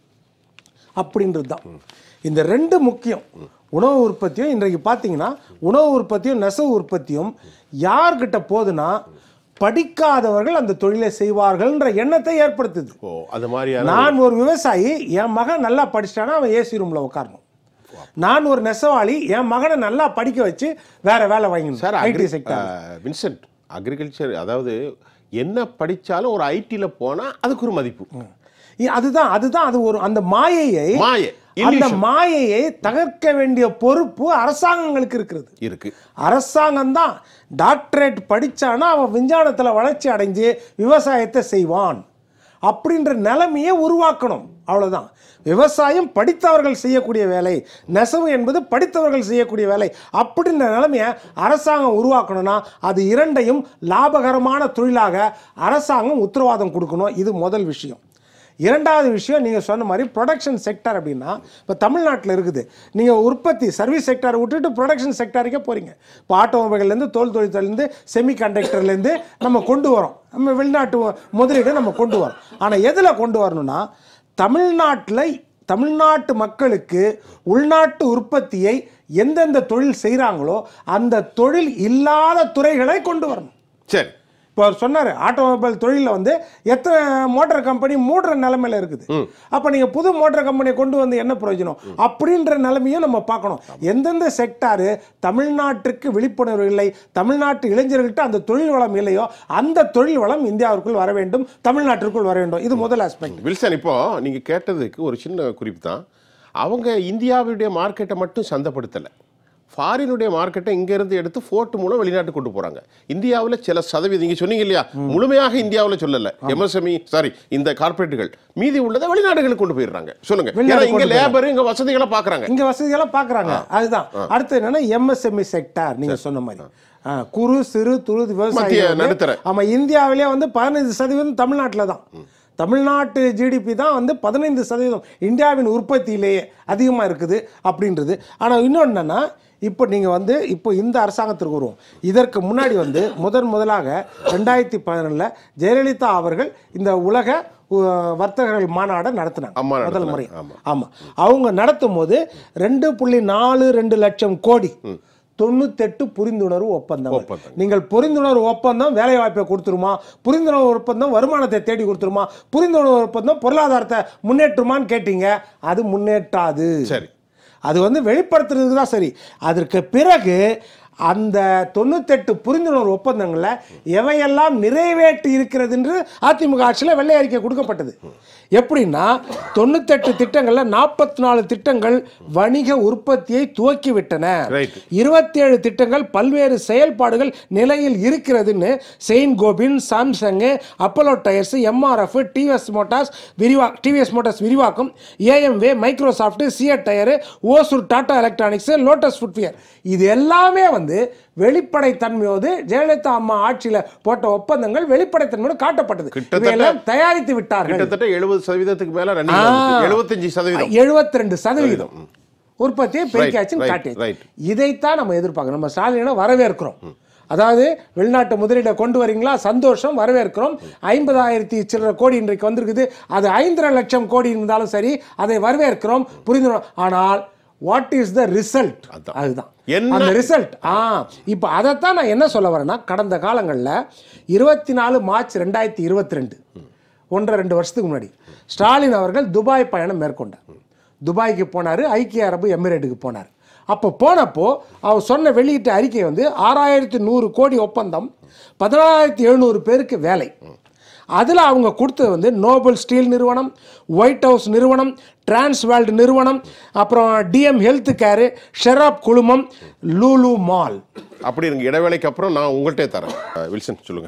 அப்படின்றது தான் இந்த ரெண்டு முக்கியம் உணவு உற்பத்தியும் இன்றைக்கு பார்த்தீங்கன்னா உணவு உற்பத்தியும் நெசவு உற்பத்தியும் யார்கிட்ட போகுதுன்னா படிக்காதவர்கள் அந்த தொழிலை செய்வார்கள்ன்ற எண்ணத்தை ஏற்படுத்துது ஓ அது மாதிரியான நான் ஒரு விவசாயி என் மகன் நல்லா படிச்சிட்டானா அவன் ஏசி ரூம்ல உட்காரணும் நான் ஒரு நெசவாளி என் மகனை நல்லா படிக்க வச்சு வேற வேலை சார் வாங்கணும் ஐடி agri- செக்டர் அஹ், வின்சென்ட் அக்ரிகல்ச்சர் அதாவது என்ன படிச்சாலும் ஒரு ஐடியில் போனால் அதுக்கு ஒரு மதிப்பு அதுதான் அதுதான் அது ஒரு அந்த மாயையை மாயை அந்த illusion. மாயையை தகர்க்க வேண்டிய பொறுப்பு அரசாங்கங்களுக்கு இருக்கிறது இருக்கு அரசாங்கம் தான் டாக்டரேட் படிச்சானா அவன் விஞ்ஞானத்துல வளர்ச்சி அடைஞ்சு விவசாயத்தை செய்வான் அப்படின்ற நிலைமையை உருவாக்கணும் அவ்வளவுதான் விவசாயம் படித்தவர்கள் செய்யக்கூடிய வேலை நெசவு என்பது படித்தவர்கள் செய்யக்கூடிய வேலை அப்படின்ற நிலைமையை அரசாங்கம் உருவாக்கணும்னா அது இரண்டையும் லாபகரமான தொழிலாக அரசாங்கம் உத்தரவாதம் கொடுக்கணும் இது முதல் விஷயம் இரண்டாவது விஷயம் நீங்கள் சொன்ன மாதிரி ப்ரொடக்ஷன் செக்டர் அப்படின்னா இப்போ தமிழ்நாட்டில் இருக்குது நீங்கள் உற்பத்தி சர்வீஸ் செக்டரை விட்டுட்டு ப்ரொடக்ஷன் செக்டருக்கே போகிறீங்க இப்போ ஆட்டோமொபைல்லேருந்து தோல் தொழிற்சாலேருந்து செமி கண்டக்டர்லேருந்து நம்ம கொண்டு வரோம் நம்ம வெளிநாட்டு முதலீடு நம்ம கொண்டு வரோம் ஆனால் எதில் கொண்டு வரணும்னா தமிழ்நாட்டில் தமிழ்நாட்டு மக்களுக்கு உள்நாட்டு உற்பத்தியை எந்தெந்த தொழில் செய்கிறாங்களோ அந்த தொழில் இல்லாத துறைகளை கொண்டு வரணும் சரி இப்போ அவர் சொன்னார் ஆட்டோமொபைல் தொழிலில் வந்து எத்தனை மோட்டார் கம்பெனி மூடுற நிலைமையில இருக்குது அப்போ நீங்கள் புது மோட்டார் கம்பெனியை கொண்டு வந்து என்ன பிரயோஜனம் அப்படின்ற நிலைமையும் நம்ம பார்க்கணும் எந்தெந்த செக்டாரு தமிழ்நாட்டுக்கு விழிப்புணர்வு இல்லை தமிழ்நாட்டு இளைஞர்கள்ட்ட அந்த தொழில் வளம் இல்லையோ அந்த தொழில் வளம் இந்தியாவிற்குள் வர வேண்டும் தமிழ்நாட்டிற்குள் வர வேண்டும் இது முதல் ஆஸ்பெக்ட் வில்சன் இப்போ நீங்கள் கேட்டதுக்கு ஒரு சின்ன குறிப்பு தான் அவங்க இந்தியாவுடைய மார்க்கெட்டை மட்டும் சந்தைப்படுத்தலை ஃபாரினுடைய மார்க்கெட்டை இங்கேருந்து எடுத்து ஃபோர்ட் மூலம் வெளிநாட்டு கொண்டு போகிறாங்க இந்தியாவில் சில சதவீதம் நீங்கள் சொன்னீங்க இல்லையா முழுமையாக இந்தியாவில் சொல்லலை எம்எஸ்எம்இ சாரி இந்த கார்ப்பரேட்டுகள் மீதி உள்ளதை வெளிநாடுகளுக்கு கொண்டு போயிடுறாங்க சொல்லுங்க ஏன்னா வெளிநாடு இங்கே கொண்டு லேபர் இங்கே வசதிகளை பார்க்குறாங்க இங்க வசதியெல்லாம் பார்க்குறாங்க அதுதான் அடுத்து என்னன்னா எம்எஸ்எம்இ செக்டார் நீங்க சொன்ன மாதிரி ஆ, குறு சிறு துரு மத்திய விவசாயம் வந்து- நடுத்தர. ஆமா இந்தியாவிலே வந்து பதினைந்து சதவீதம் தமிழ்நாட்டில் தான் தமிழ்நாட்டு ஜிடிபி தான் வந்து பதினைந்து சதவீதம் இந்தியாவின் உற்பத்தியிலேயே அதிகமாக இருக்குது அப்படின்றது ஆனால் இன்னொன்று என்னன்னா இப்போ நீங்கள் வந்து இப்போ இந்த அரசாங்கத்திற்கு வருவோம் இதற்கு முன்னாடி வந்து முதன் முதலாக ரெண்டாயிரத்தி பதினொன்றில் ஜெயலலிதா அவர்கள் இந்த உலக உ, வர்த்தகர்கள் மாநாடை நடத்தினாங்க அம்மா முதல் நடத்தினாங்க, முறை ஆமா. ஆமா அவங்க நடத்தும் போது ரெண்டு புள்ளி நாலு ரெண்டு லட்சம் கோடி தொண்ணூத்தெட்டு புரிந்துணர்வு ஒப்பந்தங்கள் ஒப்பந்தம். நீங்கள் புரிந்துணர்வு ஒப்பந்தம் வேலை வாய்ப்பை கொடுத்துருமா புரிந்துணர்வு ஒப்பந்தம் வருமானத்தை தேடி கொடுத்துருமா புரிந்துணர்வு ஒப்பந்தம் பொருளாதாரத்தை முன்னேற்றுமான்னு கேட்டீங்க அது முன்னேற்றாது சரி அது வந்து வெளிப்படுத்துறதுக்கு தான் சரி அதற்கு பிறகு அந்த தொண்ணூத்தெட்டு புரிந்துணர்வு ஒப்பந்தங்களில் எவையெல்லாம் நிறைவேற்றி இருக்கிறது என்று அதிமுக ஆட்சியில் வெள்ளை அறிக்கை கொடுக்கப்பட்டது எப்படின்னா தொண்ணூத்தெட்டு திட்டங்களில் நாற்பத்தி நாலு திட்டங்கள் வணிக உற்பத்தியை துவக்கி விட்டன Right. இருபத்தேழு திட்டங்கள் பல்வேறு செயல்பாடுகள் நிலையில் இருக்கிறதுன்னு Saint Gobain Samsung Apollo tyres MRF TVS Motors விரிவா டிவிஎஸ் மோட்டார்ஸ் விரிவாக்கம் Amway Microsoft CEAT tyre Hosur Tata Electronics Lotus Footwear இது எல்லாமே வந்து வெளிப்படைத்தன்மையோடு ஜெயலலிதா அம்மா ஆட்சியில் போட்ட ஒப்பந்தங்கள் வெளிப்படைத்தன்மையோடு காட்டப்பட்டது கிட்டத்தட்ட- இவையெல்லாம் தயாரித்து விட்டார்கள் கிட்டத்தட்ட எழுபது சதவீதத்துக்கு மேல ரன்னிங் எழுபத்தஞ்சு சதவீதம் எழுபத்தி ரெண்டு சதவிகிதம் உற்பத்தியை பெருக்காச்சுன்னு right, காட்டி right. இதைத்தான் நம்ம எதிர்பார்க்கணும் நம்ம ஸ்டாலினை வரவேற்கிறோம் அதாவது வெளிநாட்டு முதலீடை கொண்டு வரீங்களா சந்தோஷம் வரவேற்கிறோம் ஐம்பதாயிரத்தி சில்லற கோடி இன்றைக்கு வந்திருக்குது அது ஐந்தரை லட்சம் கோடி இருந்தாலும் சரி அதை வரவேற்கிறோம் புரிந்து ஆனால் வாட் இஸ் த ரிசல்ட் அதான். அதுதான் என்ன- அந்த ரிசல்ட் ஆ இப்போ அதைத்தான் நான் என்ன சொல்ல வரேன்னா கடந்த காலங்களில் இருபத்தி நாலு மார்ச் ரெண்டாயிரத்தி இருபத்தி ரெண்டு ஒன்றரை ரெண்டு வருஷத்துக்கு முன்னாடி ஸ்டாலின் அவர்கள் துபாய் பயணம் மேற்கொண்டார் துபாய்க்கு போனார் ஐக்கிய அரபு எமிரேட்டுக்கு போனார் அப்போ போனப்போ அவர் சொன்ன வெளியிட்ட அறிக்கை வந்து ஆறாயிரத்தி நூறு கோடி ஒப்பந்தம் பதினாயிரத்தி எழுநூறு பேருக்கு வேலை அதில் அவங்க கொடுத்தது வந்து நோபல் ஸ்டீல் நிறுவனம் ஒயிட் ஹவுஸ் நிறுவனம் டிரான்ஸ்வேல்டு நிறுவனம் அப்புறம் டிஎம் ஹெல்த் கேரு ஷெராப் குழுமம் லூலு மால் அப்படி இருங்க இடைவேளைக்கு அப்புறம் நான் உங்கள்கிட்ட தரேன் அஹ், வில்சன் சொல்லுங்க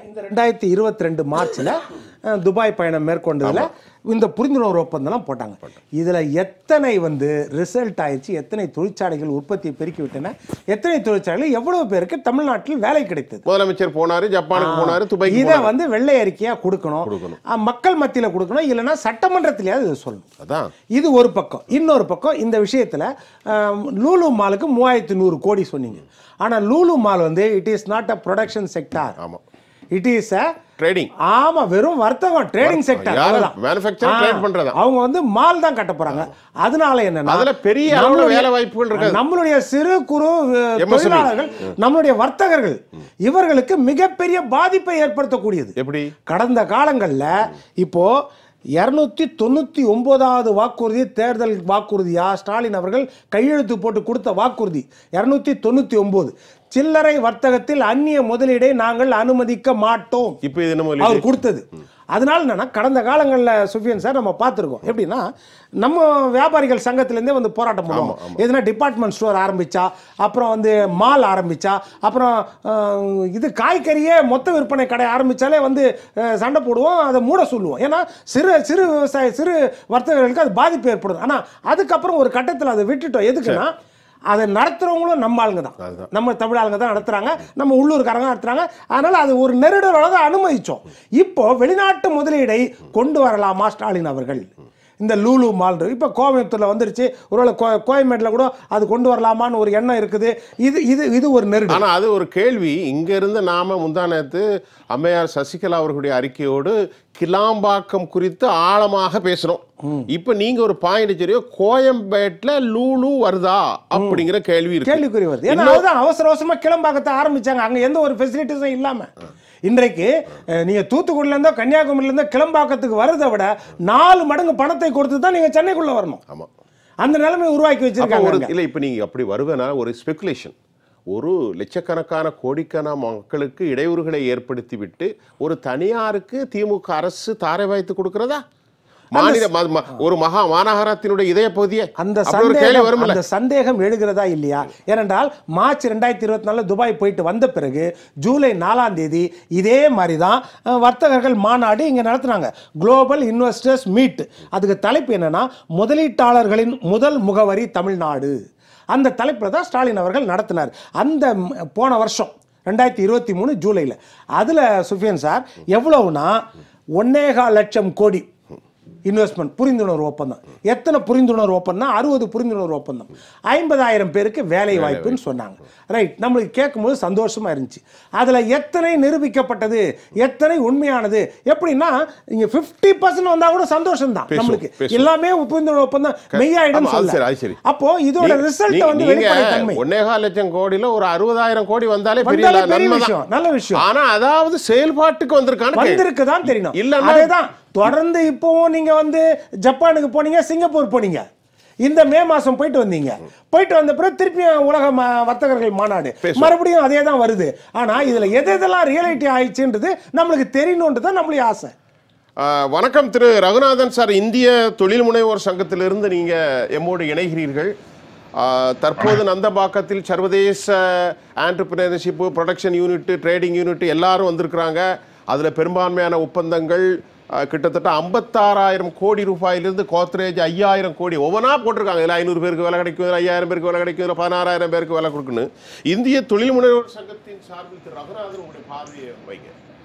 இந்த ரெண்டாயிரத்தி இருபத்தி ரெண்டு மார்ச்ல அஹ், துபாய் பயணம் மேற்கொண்டதுல இந்த புரிந்துணர்வு ஒப்பந்தம்லாம் போட்டாங்க இதுல எத்தனை வந்து ரிசல்ட் ஆயிடுச்சு எத்தனை தொழிற்சாலைகள் உற்பத்தியை பெருக்கி விட்டன எத்தனை தொழிற்சாலைகள் எவ்வளவு பேருக்கு தமிழ்நாட்டில் வேலை கிடைத்தது முதலமைச்சர் போனாரு ஜப்பானுக்கு போனாரு துபாய்க்கு இதை போனாரு வந்து வெள்ளை அறிக்கையா கொடுக்கணும் அஹ், மக்கள் மத்தியில கொடுக்கணும் இல்லைன்னா சட்டமன்றத்திலேயாவது இதை சொல்லணும் அதான் இது ஒரு பக்கம் இன்னொரு பக்கம் இந்த விஷயத்துல அஹ், லூலு மாலுக்கு மூவாயிரத்தி நூறு கோடி சொன்னீங்க ஆனா லூலு மால் வந்து it is not a production sector ஆமா இட் இஸ் அ ட்ரேடிங் ஆமா வெறும் வர்த்தகம் ட்ரேடிங் செக்டர் யாரு manufacturing, trade பண்றதா? அவங்க வந்து மால் தான் கட்ட போறாங்க அதனால என்னன்னா அதுல பெரிய அளவுல நம்மளுடைய- வேலை வாய்ப்புகள் இருக்காது. நம்மளுடைய சிறு குறு அஹ், MSME. தொழிலாளர்கள் நம்மளுடைய வர்த்தகர்கள் இவர்களுக்கு மிகப்பெரிய பாதிப்பை ஏற்படுத்தக்கூடியது எப்படி கடந்த காலங்கள்ல இப்போ இரநூத்தி தொண்ணூத்தி ஒன்பதாவது வாக்குறுதி தேர்தல் வாக்குறுதியா ஸ்டாலின் அவர்கள் கையெழுத்து போட்டு கொடுத்த வாக்குறுதி இரநூத்தி தொண்ணூத்தி ஒன்பது சில்லறை வர்த்தகத்தில் அந்நிய முதலீடை நாங்கள் அனுமதிக்க மாட்டோம் இப்போ இது என்ன அவர் முதலீடு கொடுத்தது அதனால என்னன்னா கடந்த காலங்களில் சுஃபியன் சார் நம்ம பார்த்துருக்கோம் எப்படின்னா நம்ம வியாபாரிகள் சங்கத்திலேருந்தே வந்து போராட்டம் பண்ணுவோம் எதுனா டிபார்ட்மெண்ட் ஸ்டோர் ஆரம்பிச்சா அப்புறம் வந்து மால் ஆரம்பிச்சா அப்புறம் அஹ், இது காய்கறியே மொத்த விற்பனை கடை ஆரம்பிச்சாலே வந்து அஹ், சண்டை போடுவோம் அதை மூட சொல்லுவோம் ஏன்னா சிறு சிறு விவசாய சிறு வர்த்தகர்களுக்கு அது பாதிப்பு ஏற்படும் ஆனால் அதுக்கப்புறம் ஒரு கட்டத்தில் அதை விட்டுட்டோம் எதுக்குன்னா அதை நடத்துறவங்களும் நம்ம ஆளுங்க தான் நம்ம தமிழ் ஆளுங்க தான் நடத்துறாங்க நம்ம உள்ளூர்காரங்க நடத்துறாங்க அதனால அது ஒரு நெருடலோட தான் அனுமதிச்சோம் இப்போ வெளிநாட்டு முதலீடை கொண்டு வரலாமா ஸ்டாலின் அவர்கள் இந்த லூலு மால் இப்போ கோயம்புத்தூர்ல வந்துருச்சு ஒருவேளை கோ கோயம்பேட்டில் கூட அது கொண்டு வரலாமான்னு ஒரு எண்ணம் இருக்குது இது இது இது ஒரு நெருடல் ஆனா அது ஒரு கேள்வி இங்க இருந்து நாம முந்தானத்து அம்மையார் சசிகலா அவர்களுடைய அறிக்கையோடு கிளாம்பாக்கம் குறித்து ஆழமாக பேசணும் இப்ப நீங்க ஒரு பாயிண்ட் சரியோ கோயம்பேட்ல லூலு வருதா அப்படிங்கிற கேள்வி இருக்கு கேள்விக்குறி வருது ஏன்னா அதுதான் அவசர அவசரமா கிளம்பாக்கத்தை ஆரம்பிச்சாங்க அங்க எந்த ஒரு ஃபெசிலிட்டிஸும் இல்லாம இன்றைக்கு அஹ், நீங்க தூத்துக்குடில இருந்தோ கன்னியாகுமரியில இருந்தோ கிளம்பாக்கத்துக்கு வரதை விட நாலு மடங்கு பணத்தை கொடுத்து தான் நீங்க சென்னைக்குள்ள வரணும் ஆமா அந்த நிலைமை உருவாக்கி அப்ப வச்சிருக்காங்க ஒரு அங்க. இல்ல இப்ப நீங்க அப்படி வருவேனா ஒரு ஸ்பெகுலேஷன் ஒரு லட்சக்கணக்கான கோடிக்கான மக்களுக்கு இடையூறுகளை ஏற்படுத்தி விட்டு ஒரு தனியாருக்கு திமுக அரசு தாரை வாய்த்து கொடுக்கிறதா மாநில ம- ம- ஒரு மகா மாநகரத்தினுடைய இதய பகுதியே அந்த அப்படி ஒரு கேள்வி சந்தேகம் வரும்ல அந்த சந்தேகம் எழுகிறதா இல்லையா ஏனென்றால் மார்ச் ரெண்டாயிரத்தி இருபத்தி நாலு துபாய் போயிட்டு வந்த பிறகு ஜூலை நாலாம் தேதி இதே மாதிரி தான் அஹ், வர்த்தகர்கள் மாநாடு இங்கே நடத்துனாங்க குளோபல் இன்வெஸ்டர்ஸ் மீட் அதுக்கு தலைப்பு என்னன்னா முதலீட்டாளர்களின் முதல் முகவரி தமிழ்நாடு அந்த தலைப்பில் தான் ஸ்டாலின் அவர்கள் நடத்தினார் அந்த ம், போன வருஷம் ரெண்டாயிரத்தி இருபத்தி மூணு ஜூலையில் அதில் சுஃபியன் சார் எவ்வளவுனா ஒன்னேகால் லட்சம் கோடி இன்வெஸ்ட்மெண்ட் புரிந்துணர்வு ஒப்பந்தம் எத்தனை புரிந்துணர்வு ஒப்பந்தம் அறுபது புரிந்துணர்வு ஒப்பந்தம் ஐம்பதாயிரம் பேருக்கு வேலை வாய்ப்புன்னு சொன்னாங்க ரைட் நம்மளுக்கு கேட்கும்போது சந்தோஷமா இருந்துச்சு அதில் எத்தனை நிரூபிக்கப்பட்டது எத்தனை உண்மையானது எப்படின்னா இங்கே ஃபிஃப்டி பர்சன்ட் வந்தால் கூட சந்தோஷம் தான் பேசுவோம், நம்மளுக்கு பேசுவோம். எல்லாமே புரிந்துணர்வு ஒப்பந்தம் மெய்யாயிடும் ஆமா, அது சரி, அது சொல்ல சரி. அப்போ இதோட நீ- ரிசல்ட் நீ- வந்து நீங்க வெளிப்படைத்தன்மை ஒன்னேகால் லட்சம் கோடியில ஒரு அறுபதாயிரம் கோடி வந்தாலே பெரிய வந்தாலே பெரிய நன்மை விஷயம், நல்ல விஷயம். ஆனா அதாவது செயல்பாட்டுக்கு வந்திருக்கான்னு கேள்வி. வந்திருக்கு தான் தெரியணும் இல்லைன்னா- அதேதான் தொடர்ந்து இப்போவும் நீங்க வந்து ஜப்பானுக்கு போனீங்க சிங்கப்பூர் போனீங்க இந்த மே மாசம் போயிட்டு வந்தீங்க போயிட்டு வந்த பிறகு திருப்பியும் உலக ம- வர்த்தகர்கள் மாநாடு மறுபடியும் அதே தான் வருது ஆனா இதுல எது எதெல்லாம் ரியாலிட்டி ஆயிடுச்சுன்றது நம்மளுக்கு தெரியணுன்றது தான் நம்மளுடைய ஆசை ஆ, வணக்கம் திரு ரகுநாதன் சார் இந்திய தொழில் முனைவோர் சங்கத்திலிருந்து நீங்க எம்மோடு இணைகிறீர்கள் ஆ, தற்போது நந்தபாக்கத்தில் சர்வதேச entrepreneurship production unit trading unit எல்லாரும் வந்திருக்கிறாங்க அதில் பெரும்பான்மையான ஒப்பந்தங்கள் ஆ, கிட்டத்தட்ட ஐம்பத்தாறாயிரம் கோடி ரூபாயிலிருந்து கோத்ரேஜ் ஐயாயிரம் கோடி ஒவ்வொன்றா போட்டிருக்காங்க இதில் ஐநூறு பேருக்கு வேலை கிடைக்கும் இதில் ஐயாயிரம் பேருக்கு வேலை கிடைக்கும் இதில் பதினாறாயிரம் பேருக்கு வேலை கொடுக்கணும் இந்திய தொழில் முனைவோர் சங்கத்தின் சார்பில் திரு ரகுநாதன் உங்களுடைய பார்வையை வைங்க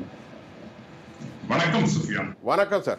வணக்கம் சுஃபியான் வணக்கம் சார்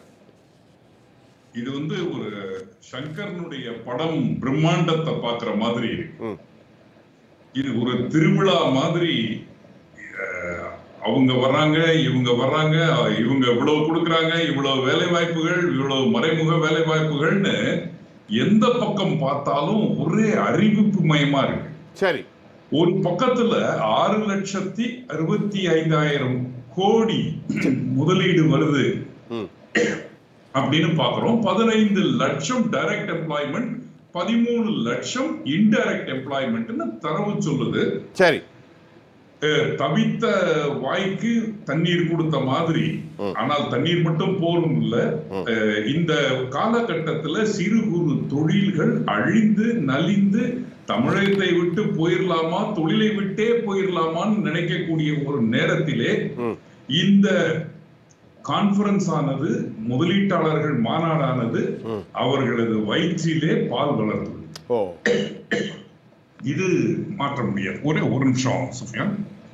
இது வந்து ஒரு சங்கரனுடைய படம் பிரம்மாண்டத்தை பார்க்குற மாதிரி இருக்கு இது ஒரு திருவிழா மாதிரி அஹ், அவங்க வர்றாங்க இவங்க வர்றாங்க இவங்க இவ்வளவு கொடுக்குறாங்க இவ்வளவு வேலை வாய்ப்புகள் இவ்வளவு மறைமுக வேலை வாய்ப்புகள்னு எந்த பக்கம் பார்த்தாலும் ஒரே அறிவிப்பு மயமா இருக்கு சரி ஒரு பக்கத்துல ஆறு லட்சத்தி அறுபத்தி ஐந்தாயிரம் கோடி முதலீடு வருது ம் அப்படின்னு பாக்குறோம் பதினைந்து லட்சம் டைரக்ட் எம்ப்ளாய்மெண்ட் பதிமூணு லட்சம் இன்டைரக்ட் எம்ப்ளாய்மெண்ட்னு தரவு சொல்லுது சரி அஹ், தவித்த வாய்க்கு தண்ணீர் கொடுத்த மாதிரி ஆனால் தண்ணீர் மட்டும் போரும் இல்ல அஹ், இந்த காலகட்டத்துல சிறு குறு தொழில்கள் அழிந்து நலிந்து தமிழகத்தை விட்டு போயிடலாமா தொழிலை விட்டே போயிடலாமான்னு நினைக்கக்கூடிய ஒரு நேரத்திலே இந்த கான்ஃபரன்ஸ் ஆனது முதலீட்டாளர்கள் மாநாடானது அவர்களது வயிற்றிலே பால் வளர்த்தது ஓ இது மாற்ற முடியாது ஒரே ஒரு நிமிஷம் சுஃபியான்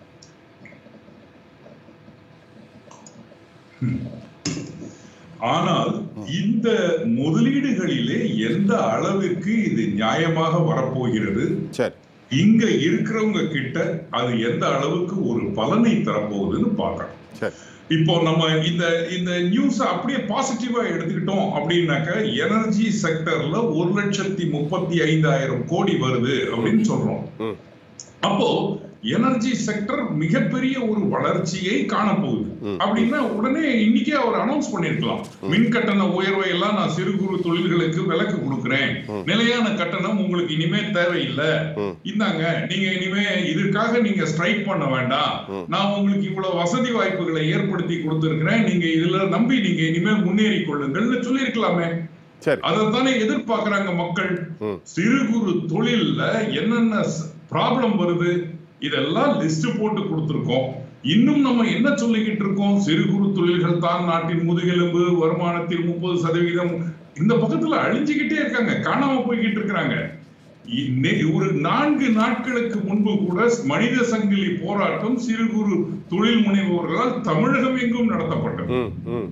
ம். ஆனால் இந்த முதலீடுகளிலே எந்த அளவிற்கு இது நியாயமாக வரப்போகிறது சரி இங்க இருக்கிறவங்க கிட்ட அது எந்த அளவுக்கு ஒரு பலனை தரப்போகுதுன்னு பார்க்கணும் சரி இப்போ நம்ம இந்த இந்த நியூஸ் அப்படியே பாசிட்டிவா எடுத்துக்கிட்டோம் அப்படின்னாக்க எனர்ஜி செக்டர்ல ஒரு லட்சத்தி முப்பத்தி ஐந்தாயிரம் கோடி வருது அப்படின்னு சொல்றோம் ம். அப்போ எனர்ஜி செக்டர் மிகப்பெரிய ஒரு வளர்ச்சியை காணப்போகுது அப்படின்னா உடனே இன்னைக்கே அவர் அனௌன்ஸ் பண்ணிருக்கலாம் மின் கட்டண உயர்வை எல்லாம் நான் சிறு குறு தொழில்களுக்கு விலக்கு கொடுக்கிறேன் நிலையான கட்டணம் உங்களுக்கு இனிமே தேவையில்லை இந்தாங்க நீங்க இனிமே இதற்காக நீங்க ஸ்ட்ரைக் பண்ண வேண்டாம் நான் உங்களுக்கு இவ்வளவு வசதி வாய்ப்புகளை ஏற்படுத்தி கொடுத்திருக்கிறேன் நீங்க இதுல நம்பி நீங்க இனிமேல் முன்னேறி கொள்ளுங்கள்னு சொல்லியிருக்கலாமே சரி அதைத்தானே எதிர்பார்க்கறாங்க மக்கள் சிறு குறு தொழில்ல என்னென்ன ப்ராப்ளம் வருது இதெல்லாம் லிஸ்ட் போட்டு கொடுத்திருக்கோம் இன்னும் நம்ம என்ன சொல்லிக்கிட்டு இருக்கோம் சிறு குறு தொழில்கள் தான் நாட்டின் முதுகெலும்பு வருமானத்தில் முப்பது சதவீதம் இந்த பக்கத்துல அழிஞ்சுக்கிட்டே இருக்காங்க காணாம போய்கிட்டு இருக்கிறாங்க இன்னை- ஒரு நான்கு நாட்களுக்கு முன்பு கூட மனித சங்கிலி போராட்டம் சிறு குறு தொழில் முனைவோர்களால் தமிழகம் எங்கும் நடத்தப்பட்டது ம் ம்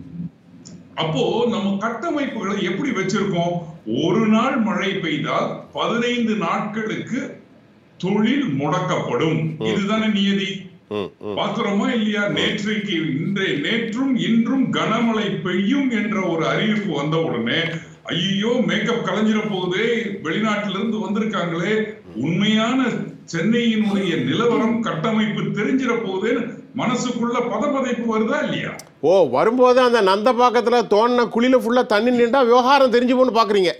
அப்போ நம்ம கட்டமைப்புகளை எப்படி வச்சிருக்கோம் ஒரு நாள் மழை பெய்தால் பதினைந்து நாட்களுக்கு தொழில் முடக்கப்படும் இதுதானே நியதி ம் ம் பார்க்கிறோமா இல்லையா நேற்றைக்கு இன்றைய நேற்றும் இன்றும் கனமழை பெய்யும் என்ற ஒரு அறிவிப்பு வந்த உடனே ஐயோ மேக்கப் கலைஞ்சிட போகுதே வெளிநாட்டில இருந்து வந்திருக்காங்களே உண்மையான சென்னையினுடைய நிலவரம் கட்டமைப்பு தெரிஞ்சிட போகுதேன்னு மனசுக்குள்ள பதபதைப்பு வருதா இல்லையா ஓ வரும்போது அந்த நந்தபாக்கத்தில் தோண்டின குழியில ஃபுல்லாக தண்ணி நின்றா விவகாரம் தெரிஞ்சு போன்னு பார்க்குறீங்க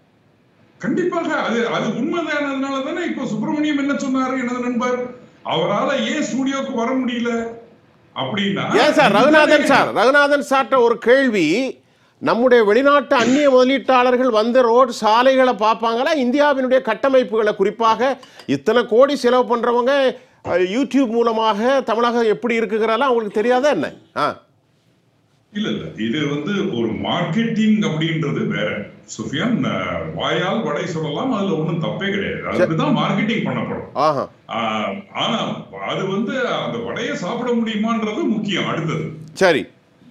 கண்டிப்பாக அது அது உண்மைதானதுனால தானே இப்போ சுப்பிரமணியம் என்ன சொன்னாரு எனது நண்பர் அவரால ஏன் ஸ்டுடியோக்கு வர முடியல அப்படின்னா ஏன் சார் ரகுநாதன் சார் ரகுநாதன் சார்ட்ட ஒரு கேள்வி நம்முடைய வெளிநாட்டு அந்நிய முதலீட்டாளர்கள் வந்து ரோடு சாலைகளை பார்ப்பாங்களா இந்தியாவினுடைய கட்டமைப்புகளை குறிப்பாக இத்தனை கோடி செலவு பண்ணுறவங்க யூடியூப் மூலமாக தமிழகம் எப்படி இருக்குங்கிறதெல்லாம் அவங்களுக்கு தெரியாதா என்ன ஆ இல்ல இல்ல இது வந்து ஒரு மார்க்கெட்டிங் அப்படின்றது வேற சுஃபியான் அஹ், வாயால் வடை சொல்லலாம் அதுல ஒண்ணும் தப்பே கிடையாது அதுதான் மார்க்கெட்டிங் பண்ணப்படும் ஆஹா ஆஹ், ஆனா அது வந்து அந்த வடையை சாப்பிட முடியுமான்றது முக்கியம் அடுத்தது சரி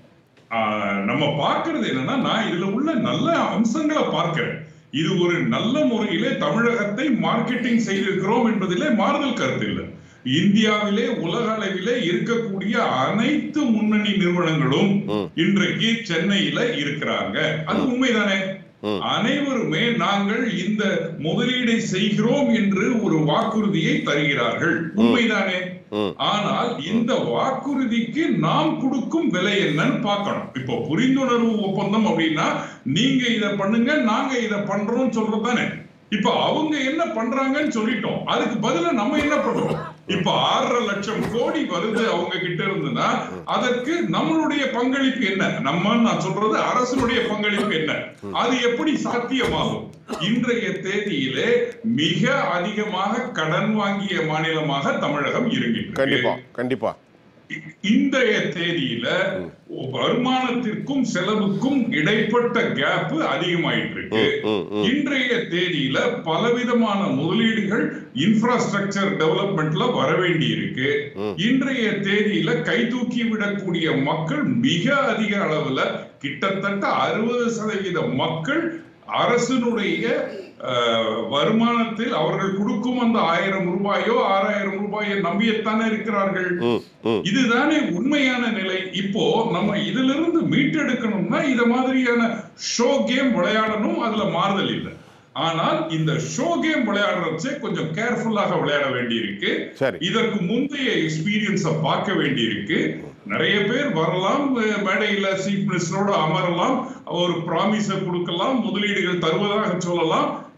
ஆஹ் நம்ம பார்க்கிறது என்னன்னா நான் இதுல உள்ள நல்ல அம்சங்களை பார்க்கிறேன் இது ஒரு நல்ல முறையிலே தமிழகத்தை மார்க்கெட்டிங் செய்திருக்கிறோம் என்பதிலே மாறுதல் கருத்து இல்லை இந்தியாவிலே உலக அளவிலே இருக்கக்கூடிய அனைத்து முன்னணி நிறுவனங்களும் இன்றைக்கு சென்னையில இருக்கிறாங்க அது உண்மைதானே அனைவருமே நாங்கள் இந்த முதலீடை செய்கிறோம் என்று ஒரு வாக்குறுதியை தருகிறார்கள் உண்மைதானே ஆனால் இந்த வாக்குறுதிக்கு நாம் கொடுக்கும் விலை என்னன்னு பார்க்கணும் இப்போ புரிந்துணர்வு ஒப்பந்தம் அப்படின்னா நீங்க இத பண்ணுங்க நாங்க இத பண்றோம் சொல்றதுதானே இப்ப அவங்க என்ன பண்றாங்கன்னு சொல்லிட்டோம் அதுக்கு பதிலா நம்ம என்ன பண்றோம் இப்ப ஆறரை லட்சம் கோடி வருது அவங்க கிட்ட இருந்துன்னா அதற்கு நம்மளுடைய பங்களிப்பு என்ன நம்ம நான் சொல்றது அரசனுடைய பங்களிப்பு என்ன அது எப்படி சாத்தியமாகும் இன்றைய தேதியிலே மிக அதிகமாக கடன் வாங்கிய மாநிலமாக தமிழகம் இருக்கின்றது கண்டிப்பா கண்டிப்பா இன்றைய தேதியில வருமானத்திற்கும் செலவுக்கும் இடைப்பட்ட கேப் அதிகமாயிட்டு இருக்கு ம், இன்றைய தேதியில பலவிதமான முதலீடுகள் இன்ஃப்ராஸ்ட்ரக்சர் டெவலப்மெண்ட்ல வர வேண்டி இருக்கு இன்றைய தேதியில கை தூக்கி விடக்கூடிய மக்கள் மிக அதிக அளவுல கிட்டத்தட்ட அறுபது சதவீத மக்கள் அரசினுடைய அஹ், வருமானத்தில் அவர்கள் கொடுக்கும் அந்த ஆயிரம் ரூபாயோ ஆறாயிரம் ரூபாயோ நம்பியத்தானே இருக்கிறார்கள் ம் ம் இதுதானே உண்மையான நிலை இப்போ நம்ம இதுல இருந்து மீட்டெடுக்கணும்னா இத மாதிரியான ஷோ கேம் விளையாடணும் அதுல மாறுதல் இல்லை ஆனால் இந்த ஷோ கேம் விளையாடுறச்சே கொஞ்சம் கேர்ஃபுல்லாக விளையாட வேண்டியிருக்கு சரி. இதற்கு முந்தைய எக்ஸ்பீரியன்ஸ பார்க்க வேண்டியிருக்கு நிறைய பேர் வரலாம் அஹ் மேடையில சீஃப் மினிஸ்டரோட அமரலாம் ஒரு ப்ராமிஸ கொடுக்கலாம் முதலீடுகள் தருவதாக சொல்லலாம்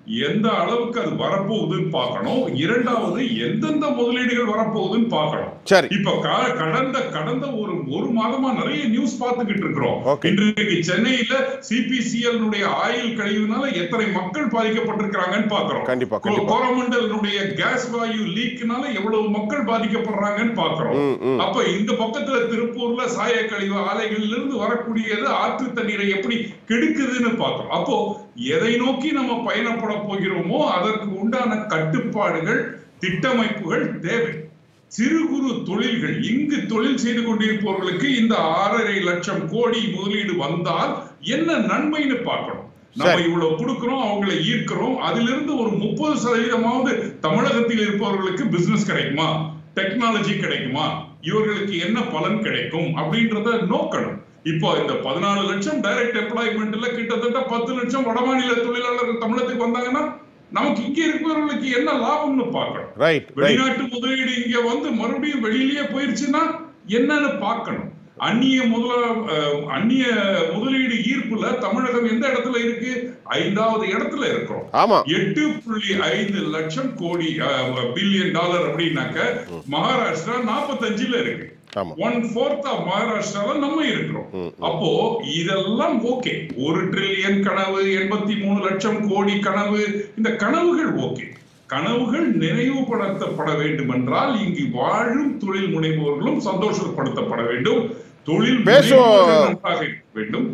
எந்த அளவுக்கு அது வரப்போகுதுன்னு பார்க்கணும் இரண்டாவது எந்தெந்த முதலீடுகள் வரப்போகுதுன்னு பார்க்கணும் சரி இப்ப க- கடந்த கடந்த ஒரு ஒரு மாதமா நிறைய நியூஸ் பார்த்துக்கிட்டு இருக்கிறோம் Okay. இன்றைக்கு சென்னையில சிபிசிஎல் ஆயில் கழிவுனால எத்தனை மக்கள் பாதிக்கப்பட்டிருக்கிறாங்கன்னு பாக்குறோம் கண்டிப்பா, கண்டிப்பா. கோரமண்டலுடைய கேஸ் வாயு லீக்னால எவ்வளவு மக்கள் பாதிக்கப்படுறாங்கன்னு பாக்குறோம் ம், ம். அப்ப இந்த பக்கத்துல திருப்பூர்ல சாய கழிவு ஆலைகள்ல இருந்து வரக்கூடியது ஆற்று தண்ணீரை எப்படி கெடுக்குதுன்னு பார்க்கிறோம் அப்போ எதை நோக்கி நம்ம பயணப்பட போகிறோமோ அதற்கு உண்டான கட்டுப்பாடுகள் திட்டமைப்புகள் தேவை சிறு குறு தொழில்கள் இங்கு தொழில் செய்து கொண்டிருப்பவர்களுக்கு இந்த ஆறரை லட்சம் கோடி முதலீடு வந்தால் என்ன நன்மைன்னு பார்க்கணும் நம்ம சரி. இவ்வளவு கொடுக்கிறோம் அவங்களை ஈர்க்கிறோம் அதிலிருந்து ஒரு முப்பது சதவீதமாவது தமிழகத்தில் இருப்பவர்களுக்கு பிசினஸ் கிடைக்குமா டெக்னாலஜி கிடைக்குமா இவர்களுக்கு என்ன பலன் கிடைக்கும் அப்படின்றத நோக்கணும் இப்போ இந்த பதினாலு லட்சம் டைரக்ட் எம்ப்ளாய்மெண்ட்ல கிட்டத்தட்ட பத்து லட்சம் வடமாநில தொழிலாளர்கள் தமிழகத்துக்கு வந்தாங்கன்னா நமக்கு இங்க இருக்கிறவர்களுக்கு என்ன லாபம்னு பார்க்கணும் ரைட் ரைட் வெளிநாட்டு முதலீடு இங்க வந்து மறுபடியும் வெளியிலேயே போயிருச்சுன்னா என்னன்னு பார்க்கணும் அந்நிய முதல அஹ், அந்நிய முதலீடு ஈர்ப்புல தமிழகம் எந்த இடத்துல இருக்கு ஐந்தாவது இடத்துல இருக்கிறோம் ஆமா எட்டு புள்ளி ஐந்து லட்சம் கோடி பில்லியன் டாலர் அப்படின்னாக்க மகாராஷ்டிரா நாற்பத்தஞ்சுல இருக்கு ஆமா ஒன் ஃபோர்த் ஆஃப் மகாராஷ்டிரால நம்ம இருக்கிறோம் அப்போ இதெல்லாம் ஓகே ஒரு ட்ரில்லியன் கனவு எண்பத்தி மூணு லட்சம் கோடி கனவு இந்த கனவுகள் ஓகே கனவுகள் நினைவுபடுத்தப்பட வேண்டும் என்றால் இங்கு வாழும் தொழில் முனைவோர்களும் சந்தோஷப்படுத்தப்பட வேண்டும் தொழில் பேசுவோம். முனைவோர்கள் நன்றாக இருக்க வேண்டும்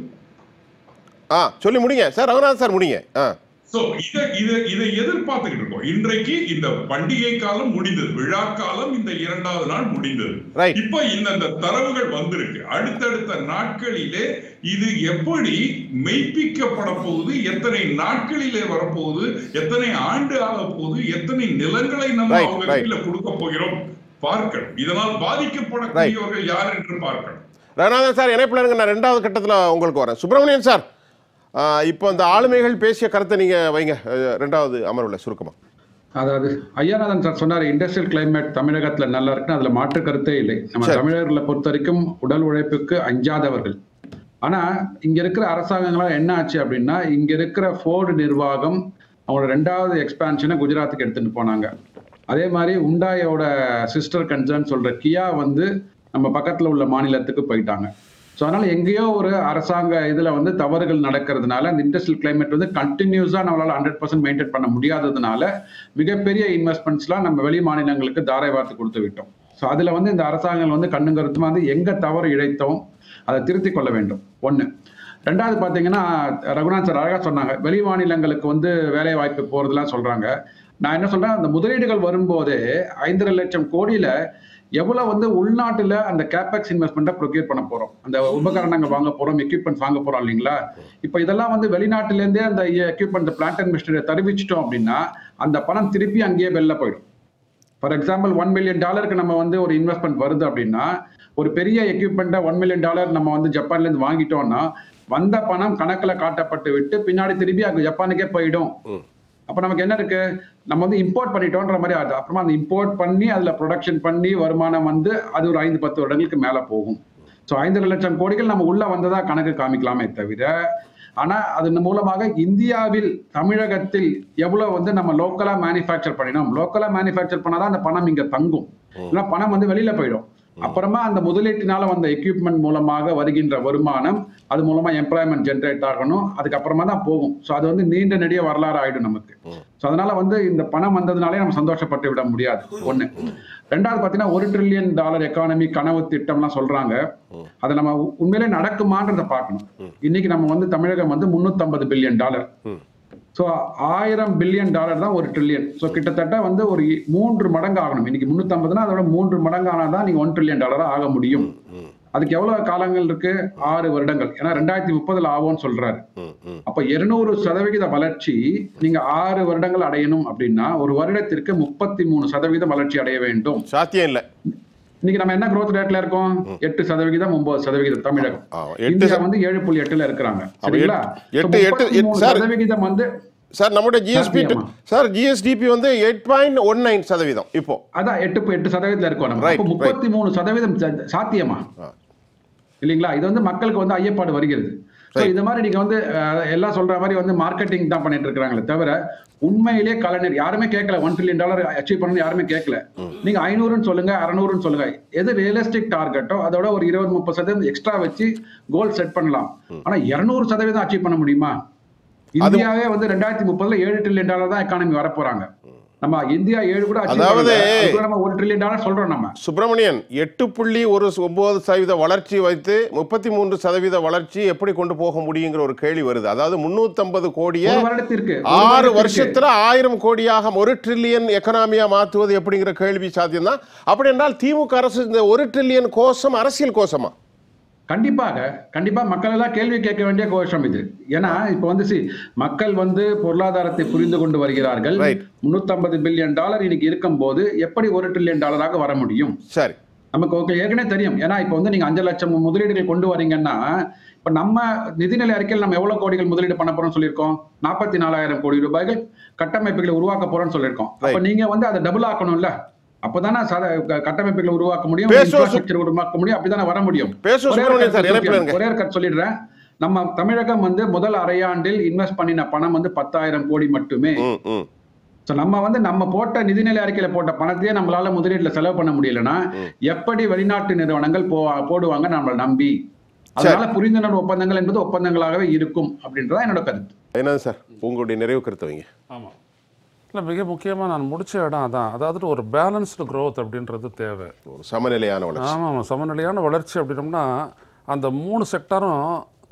ஆ சொல்லி முடிங்க சார் ரங்கநாதன் சார் முடிங்க ஆ சோ இத இத இதை எதிர்பார்த்துக்கிட்டு இருக்கோம் இன்றைக்கு இந்த பண்டிகை காலம் முடிந்தது விழா காலம் இந்த இரண்டாவது நாள் முடிந்தது Right. இப்ப இந்த தரவுகள் வந்திருக்கு அடுத்தடுத்த நாட்களிலே இது எப்படி மெய்ப்பிக்கப்பட போகுது எத்தனை நாட்களிலே வரப்போகுது எத்தனை ஆண்டு ஆக போகுது எத்தனை நிலங்களை நம்ம Right, அவங்க right. கையில கொடுக்க போகிறோம் பார்க்கணும் இதனால் பாதிக்கப்படக்கூடியவர்கள் யார் என்று பார்க்கணும் ரங்கநாதன் சார் இணைப்பில் இருங்க நான் ரெண்டாவது கட்டத்தில் உங்களுக்கு வரேன் சுப்பிரமணியன் சார் ஆ, இப்போ இந்த ஆளுமைகள் பேசிய கருத்தை நீங்கள் வைங்க அஹ், ரெண்டாவது அமர்வில் சுருக்கமாக அதாவது ஐயாநாதன் சார் சொன்னார் இண்டஸ்ட்ரியல் கிளைமேட் தமிழகத்துல நல்லா இருக்குன்னு அதுல மாற்று கருத்தே இல்லை நம்ம சரி. தமிழர்களை பொறுத்த வரைக்கும் உடல் உழைப்புக்கு அஞ்சாதவர்கள் ஆனா இங்க இருக்கிற அரசாங்கங்களால் என்ன ஆச்சு அப்படின்னா இங்க இருக்கிற ஃபோர்டு நிர்வாகம் அவங்களோட ரெண்டாவது எக்ஸ்பான்ஷனை குஜராத்துக்கு எடுத்துட்டு போனாங்க அதே மாதிரி உண்டாயோட சிஸ்டர் கன்சர்ன் சொல்ற கியா வந்து நம்ம பக்கத்துல உள்ள மாநிலத்துக்கு போயிட்டாங்க ஸோ அதனால எங்கேயோ ஒரு அரசாங்க இதுல வந்து தவறுகள் நடக்கிறதுனால அந்த இண்டஸ்ட்ரியல் கிளைமேட் வந்து கண்டினியூஸா நம்மளால ஹண்ட்ரட் பர்சன்ட் மெயின்டைன் பண்ண முடியாததுனால மிகப்பெரிய இன்வெஸ்ட்மெண்ட்ஸ்லாம் நம்ம வெளி மாநிலங்களுக்கு தாரை வார்த்து கொடுத்து விட்டோம் ஸோ அதுல வந்து இந்த அரசாங்கம் வந்து கண்ணும் கருத்துமா வந்து எங்க தவறு இழைத்தோம் அதை திருத்திக் கொள்ள வேண்டும் ஒண்ணு ரெண்டாவது பாத்தீங்கன்னா ரகுநாத் சார் அழகா சொன்னாங்க வெளி மாநிலங்களுக்கு வந்து வேலை வாய்ப்பு போறதெல்லாம் சொல்றாங்க நான் என்ன சொல்றேன் அந்த முதலீடுகள் வரும்போதே ஐந்தரை லட்சம் கோடியில எவ்வளவு வந்து உள்நாட்டுல அந்த கேபெக்ஸ் இன்வெஸ்ட்மெண்ட்டை ப்ரொக்யூர் பண்ண போறோம் அந்த உபகரணங்கள் வாங்க போறோம் எக்யூப்மெண்ட்ஸ் வாங்க போறோம் இல்லைங்களா இப்போ இதெல்லாம் வந்து வெளிநாட்டுல இருந்தே அந்த எக்யூப்மெண்ட் பிளான்ட் அண்ட் மிஷினரி தெரிவிச்சிட்டோம் அப்படின்னா அந்த பணம் திருப்பி அங்கேயே வெளில போயிடும் ஃபார் எக்ஸாம்பிள் ஒன் மில்லியன் டாலருக்கு நம்ம வந்து ஒரு இன்வெஸ்ட்மெண்ட் வருது அப்படின்னா ஒரு பெரிய எக்யூப்மெண்ட்டை ஒன் மில்லியன் டாலர் நம்ம வந்து ஜப்பான்ல இருந்து வாங்கிட்டோம்னா வந்த பணம் கணக்குல காட்டப்பட்டு விட்டு பின்னாடி திருப்பி அங்க ஜப்பானுக்கே போயிடும் அப்ப நமக்கு என்ன இருக்கு நம்ம வந்து இம்போர்ட் பண்ணிட்டோன்ற மாதிரி ஆகுது அப்புறமா அந்த இம்போர்ட் பண்ணி அதுல ப்ரொடக்ஷன் பண்ணி வருமானம் வந்து அது ஒரு ஐந்து பத்து வருடங்களுக்கு மேல போகும் ஸோ ஐந்து லட்சம் கோடிகள் நம்ம உள்ள வந்ததா கணக்கு காமிக்கலாமே தவிர ஆனா அதன் மூலமாக இந்தியாவில் தமிழகத்தில் எவ்வளவு வந்து நம்ம லோக்கலா மேனுஃபேக்சர் பண்ணினோம் லோக்கலா மேனுஃபேக்சர் பண்ணாதான் அந்த பணம் இங்க தங்கும் இல்லைன்னா பணம் வந்து வெளியில போயிடும் அப்புறமா அந்த முதலீட்டினால வந்த எக்யூப்மெண்ட் மூலமாக வருகின்ற வருமானம் அது மூலமா எம்ப்ளாய்மெண்ட் ஜென்ரேட் ஆகணும் அதுக்கப்புறமா தான் போகும் ஸோ அது வந்து நீண்ட நெடிய வரலாறு ஆயிடும் நமக்கு ஸோ அதனால வந்து இந்த பணம் வந்ததுனாலே நம்ம சந்தோஷப்பட்டு விட முடியாது ஒண்ணு ரெண்டாவது பாத்தீங்கன்னா ஒரு ட்ரில்லியன் டாலர் எக்கானமி கனவு திட்டம்லாம் சொல்றாங்க அதை நம்ம உ- உண்மையிலே நடக்குமான்றதை பார்க்கணும் இன்னைக்கு நம்ம வந்து தமிழகம் வந்து 350 பில்லியன் டாலர் ஸோ ஆயிரம் பில்லியன் டாலர் தான் ஒரு ட்ரில்லியன் ஸோ கிட்டத்தட்ட வந்து ஒரு இ- மூன்று மடங்கு ஆகணும் இன்னைக்கு முந்நூற்றம்பதுனா அதோட மூன்று மடங்கு ஆனால் தான் நீங்கள் ஒன் ட்ரில்லியன் டாலராக ஆக முடியும் அதுக்கு எவ்வளவு காலங்கள் இருக்கு ஆறு வருடங்கள் ஏன்னா ரெண்டாயிரத்தி முப்பதுல ஆகும்னு சொல்றாரு ம் ம் அப்ப இருநூறு சதவிகித வளர்ச்சி நீங்க ஆறு வருடங்கள் அடையணும் அப்படின்னா ஒரு வருடத்திற்கு முப்பத்தி மூணு சதவீதம் வளர்ச்சி அடைய வேண்டும் சாத்தியம் இல்லை இன்னைக்கு நம்ம என்ன growth ரேட்ல இருக்கோம் எட்டு சதவிகிதம் ஒன்பது சதவிகிதம் தமிழகம் ஆ, எட்டு இந்தியா சத- வந்து ஏழு புள்ளி எட்டுல இருக்கிறாங்க அப்ப சரிங்களா எட்டு- எட்டு- எட்டு- எட்டு- சார். சதவிகிதம் வந்து சார் நம்முடைய ஜிஎஸ்பி சாத்தியமா? சார் ஜிஎஸ்டிபி வந்து எயிட் பாயிண்ட் ஒன் நைன் சதவீதம் இப்போ அதான் எட்டு பு- எட்டு சதவீதத்துல இருக்கோம் நம்ம Right, அப்ப முப்பத்தி மூணு சதவீதம் சா- சாத்தியமா ஆ. இல்லைங்களா இது வந்து மக்களுக்கு வந்து ஐயப்பாடு வருகிறது ஸோ இது மாதிரி நீங்க வந்து அஹ், எல்லாம் சொல்ற மாதிரி வந்து மார்க்கெட்டிங் தான் பண்ணிட்டு இருக்காங்களே தவிர உண்மையிலேயே கலைஞர் யாருமே கேட்கல ஒன் ட்ரில்லியன் டாலர் அச்சீவ் பண்ணணும் யாருமே கேட்கல நீங்க ஐநூறுன்னு சொல்லுங்க அறநூறுன்னு சொல்லுங்க எது ரியலிஸ்டிக் டார்கெட்டோ அதோட ஒரு இருபது முப்பது சதவீதம் எக்ஸ்ட்ரா வச்சு கோல் செட் பண்ணலாம் ஆனா இருநூறு சதவீதம் அச்சீவ் பண்ண முடியுமா இந்தியாவே வந்து ரெண்டாயிரத்தி முப்பதுல ஏழு ட்ரில்லியன் டாலர் தான் எக்கானமி வரப்போறாங்க நம்ம இந்தியா ஏழு கூட achieve அதாவது- பண்ணல. அதுக்குள்ள நம்ம ஒரு ட்ரில்லியன் டாலர் சொல்றோம் நம்ம சுப்பிரமணியன் எட்டு புள்ளி ஒரு ஒன்பது சதவீத வளர்ச்சி வைத்து முப்பத்தி மூன்று சதவீத வளர்ச்சி எப்படி கொண்டு போக முடியுங்கிற ஒரு கேள்வி வருது அதாவது முன்னூத்தம்பது கோடியை ஒரு வருடத்திற்கு ஒரு ஆறு வருடத்திற்கு. வருஷத்துல ஆயிரம் கோடியாக ஒரு ட்ரில்லியன் எக்கனாமியா மாற்றுவது எப்படிங்கிற கேள்வி சாத்தியம்தான் அப்படி என்றால் திமுக அரசு இந்த ஒரு ட்ரில்லியன் கோஷம் அரசியல் கோஷமா கண்டிப்பாக கண்டிப்பா மக்கள் எல்லாம் கேள்வி கேட்க வேண்டிய கோஷம் இது ஏன்னா இப்ப வந்து சி மக்கள் வந்து பொருளாதாரத்தை புரிந்து கொண்டு வருகிறார்கள் Right. 350 பில்லியன் டாலர் இன்னைக்கு இருக்கும் போது எப்படி ஒரு ட்ரில்லியன் டாலராக வர முடியும் சரி நமக்கு ஓகே ஏற்கனவே தெரியும் ஏன்னா இப்போ வந்து நீங்க அஞ்சு லட்சம் முதலீடுகள் கொண்டு வரீங்கன்னா இப்ப நம்ம நிதிநிலை அறிக்கையில் நம்ம எவ்வளவு கோடிகள் முதலீடு பண்ண போறோம்னு சொல்லியிருக்கோம் நாற்பத்தி நாலாயிரம் கோடி ரூபாய்கள் கட்டமைப்புகளை உருவாக்க போறோம்னு சொல்லியிருக்கோம் அப்ப Right. நீங்க வந்து அதை டபுள் ஆக்கணும்ல அப்பதானே சாத க- கட்டமைப்புகளை உருவாக்க முடியும் பேசுவோம். இன்ஃப்ராஸ்ட்ரக்சர் உருவாக்க முடியும் அப்படிதானே வர முடியும் பேசுவோம் ஒரே ஒரு சுப்பிரமணியன் சார், கருத்து இணைப்பில் இருங்க. ஒரே ஒரு கருத்து சொல்லிடுறேன் நம்ம தமிழகம் வந்து முதல் அரையாண்டில் இன்வெஸ்ட் பண்ணின பணம் வந்து பத்தாயிரம் கோடி மட்டுமே ம் ம் So நம்ம வந்து நம்ம போட்ட நிதிநிலை அறிக்கையில போட்ட பணத்தையே நம்மளால முதலீட்டுல செலவு பண்ண முடியலன்னா எப்படி வெளிநாட்டு நிறுவனங்கள் போ போடுவாங்க நம்மளை நம்பி அதனால புரிந்துணர்வு ஒப்பந்தங்கள் என்பது ஒப்பந்தங்களாகவே இருக்கும் அப்படின்றதான் என்னோட கருத்து என்னது சார் உங்களுடைய நிறைவு கருத்தை வைங்க ஆமாம் இல்லை மிக முக்கியமாக நான் முடிச்ச இடம் அதான் அதாவது ஒரு பேலன்ஸ்டு growth அப்படின்றது தேவை ஒரு சமநிலையான வளர்ச்சி ஆமாம் ஆமாம் சமநிலையான வளர்ச்சி அப்படின்னோம்னா அந்த மூணு செக்டரும்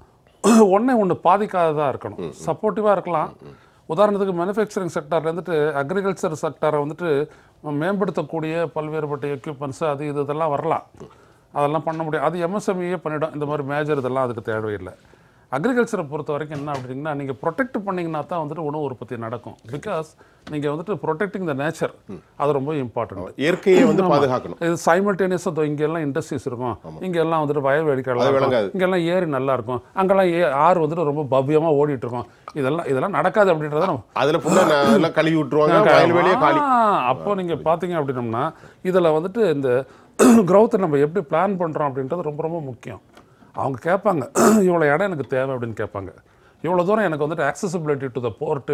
ஒன்றே ஒன்று பாதிக்காததாக இருக்கணும் சப்போர்ட்டிவாக இருக்கலாம் உதாரணத்துக்கு மேனுஃபேக்சரிங் செக்டார்ல இருந்துட்டு அக்ரிகல்ச்சர் செக்டாரை வந்துட்டு மேம்படுத்தக்கூடிய பல்வேறுபட்ட எக்யூப்மெண்ட்ஸ் அது இது இதெல்லாம் வரலாம் அதெல்லாம் பண்ண முடியும் அது எம்எஸ்எம்இயே பண்ணிடும் இந்த மாதிரி மேஜர் இதெல்லாம் அதுக்கு தேவையில்லை அக்ரிகல்ச்சரை பொறுத்த வரைக்கும் என்ன அப்படின்னா நீங்கள் ப்ரொடெக்ட் பண்ணிங்கன்னா தான் வந்துட்டு உணவு உற்பத்தி நடக்கும் பிகாஸ் நீங்கள் வந்துட்டு ப்ரொடெக்டிங் த நேச்சர் அது ரொம்ப இம்பார்ட்டன்ட் இயற்கையை வந்து பாதுகாக்கணும் இது சைமல்டேனியஸாக இங்கெல்லாம் இண்டஸ்ட்ரீஸ் இருக்கும் இங்கெல்லாம் வந்துட்டு வயல்வெளிகள் அது விளங்காது. இங்கெல்லாம் ஏரி நல்லா இருக்கும் அங்கெல்லாம் ஏ ஆறு வந்துட்டு ரொம்ப பவ்யமாக ஓடிட்டு இருக்கும் இதெல்லாம் இதெல்லாம் நடக்காது அப்படின்றத நம்ம அதுல ஃபுல்லா எல்லாம் கழுவி விட்டுருவாங்க வயல்வெளியே காலி ஆ, அப்போ நீங்க பாத்தீங்க அப்படின்னம்னா இதுல வந்துட்டு இந்த growth நம்ம எப்படி பிளான் பண்றோம் அப்படின்றது ரொம்ப ரொம்ப முக்கியம் அவங்க கேட்பாங்க இவ்வளோ இடம் எனக்கு தேவை அப்படின்னு கேட்பாங்க இவ்வளோ தூரம் எனக்கு வந்துட்டு accessibility டு த போர்ட்டு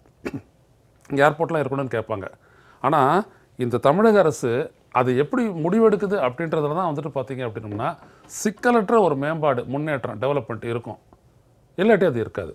ஏர்போர்ட்லாம் இருக்கணும்னு கேட்பாங்க ஆனால் இந்த தமிழக அரசு அது எப்படி முடிவெடுக்குது அப்படின்றதுல தான் வந்துட்டு பார்த்தீங்க அப்படின்னம்னா சிக்கலற்ற ஒரு மேம்பாடு முன்னேற்றம் டெவலப்மெண்ட் இருக்கும் இல்லாட்டி அது இருக்காது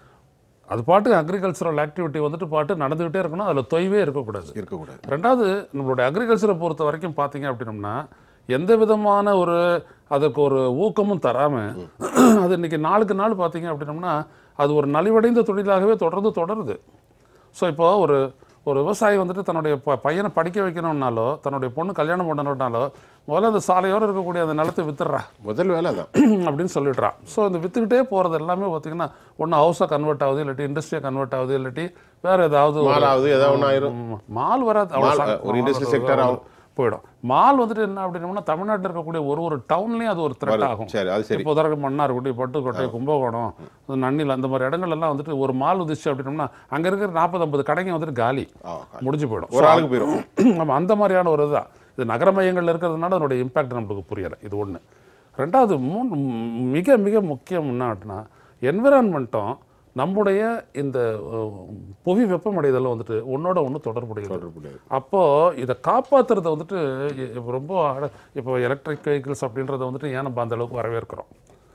அது பாட்டு அக்ரிகல்ச்சரல் ஆக்டிவிட்டி வந்துட்டு பாட்டு நடந்துக்கிட்டே இருக்கணும் அதில் தொய்வே இருக்கக்கூடாது இருக்கக்கூடாது ரெண்டாவது நம்மளுடைய அக்ரிகல்ச்சரை பொறுத்த வரைக்கும் பார்த்தீங்க அப்படின்னம்னா எந்த விதமான ஒரு அதுக்கு ஒரு ஊக்கமும் தராமல் அது இன்னைக்கு நாளுக்கு நாள் பார்த்தீங்க அப்படின்னம்னா அது ஒரு நலிவடைந்த தொழிலாகவே தொடர்ந்து தொடருது ஸோ இப்போ ஒரு ஒரு விவசாயி வந்துட்டு தன்னுடைய ப பையனை படிக்க வைக்கணும்னாலோ தன்னுடைய பொண்ணு கல்யாணம் பண்ணணும்னாலோ முதல்ல அந்த சாலையோடு இருக்கக்கூடிய அந்த நிலத்தை வித்துடுறா முதல் வேலை தான் அப்படின்னு சொல்லிடுறான் ஸோ இந்த வித்துக்கிட்டே போகிறது எல்லாமே பார்த்தீங்கன்னா ஒன்று ஹவுஸாக கன்வெர்ட் ஆகுது இல்லாட்டி இண்டஸ்ட்ரியாக கன்வெர்ட் ஆகுது இல்லாட்டி வேறு ஏதாவது ஒரு- மாலாவது ஏதாவது ஒன்று ஆயிரும் ம், மால் வராது அவ்வளவு மால், சா- ஒரு industry மால் sector வராது. ஆகும். போயிடும் மால் வந்துட்டு என்ன அப்படின்னோம்னா தமிழ்நாட்டில் இருக்கக்கூடிய ஒரு ஒரு டவுன்லேயும் அது ஒரு த்ரெட் ஆகும் சரி அது சரி இப்போ உதாரணம் மன்னார்குடி பட்டுக்கோட்டை கும்பகோணம் நன்னில் அந்த மாதிரி இடங்கள் எல்லாம் வந்துட்டு ஒரு மால் உதிச்சு அப்படின்னோம்னா அங்கே இருக்கிற நாற்பது ஐம்பது கடைங்க வந்துட்டு காலி ஆ, முடிஞ்சு போயிடும் ஒரு ஆளுக்கு போயிடும் நம்ம அந்த மாதிரியான ஒரு இதுதான் இது நகர மையங்கள்ல இருக்கிறதுனால அதனுடைய இம்பாக்ட் நம்மளுக்கு புரியலை இது ஒன்று ரெண்டாவது மூணு ம், மிக மிக முக்கியம் என்ன அப்படின்னா என்விரான்மெண்ட்டும் நம்முடைய இந்த அஹ், புவி வெப்பமடைதல் வந்துட்டு ஒன்னோட ஒன்று தொடர்புடையது தொடர்புடையது. அப்போது இதை காப்பாற்றுறத வந்துட்டு இ- இப்ப ரொம்ப அழ- இப்போ எலக்ட்ரிக் வெஹிக்கிள்ஸ் அப்படின்றத வந்துட்டு ஏன் நம்ம அந்த அளவுக்கு வரவேற்கிறோம்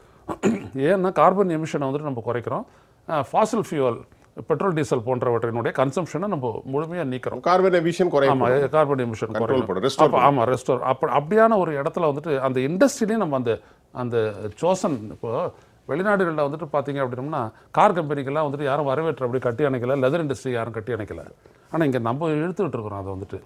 ஏன்னா கார்பன் எமிஷனை வந்துட்டு நம்ம குறைக்கிறோம் ஃபாசில் ஃபியூவல் பெட்ரோல் டீசல் போன்றவற்றினுடைய கன்சம்ஷனை நம்ம முழுமையாக நீக்கிறோம் கார்பன் எமிஷன் குறையும் ஆமாம் கார்பன் எமிஷன் Control பண்ணும், restore அப்போ ஆமாம் ரெஸ்டோர் அப்போ அப்படியான ஒரு இடத்துல வந்துட்டு அந்த இண்டஸ்ட்ரியிலையும் நம்ம அந்த அந்த சோசன் இப்போ வெளிநாடுகளில் வந்துட்டு பார்த்தீங்க அப்படின்னம்னா கார் கம்பெனிக்கெல்லாம் வந்துட்டு யாரும் வரவேற்று அப்படி கட்டி அணைக்கல லெதர் இண்டஸ்ட்ரி யாரும் கட்டி அணைக்கல ஆனால் இங்கே நம்ம இழுத்துக்கிட்டு இருக்கிறோம் அதை வந்துட்டு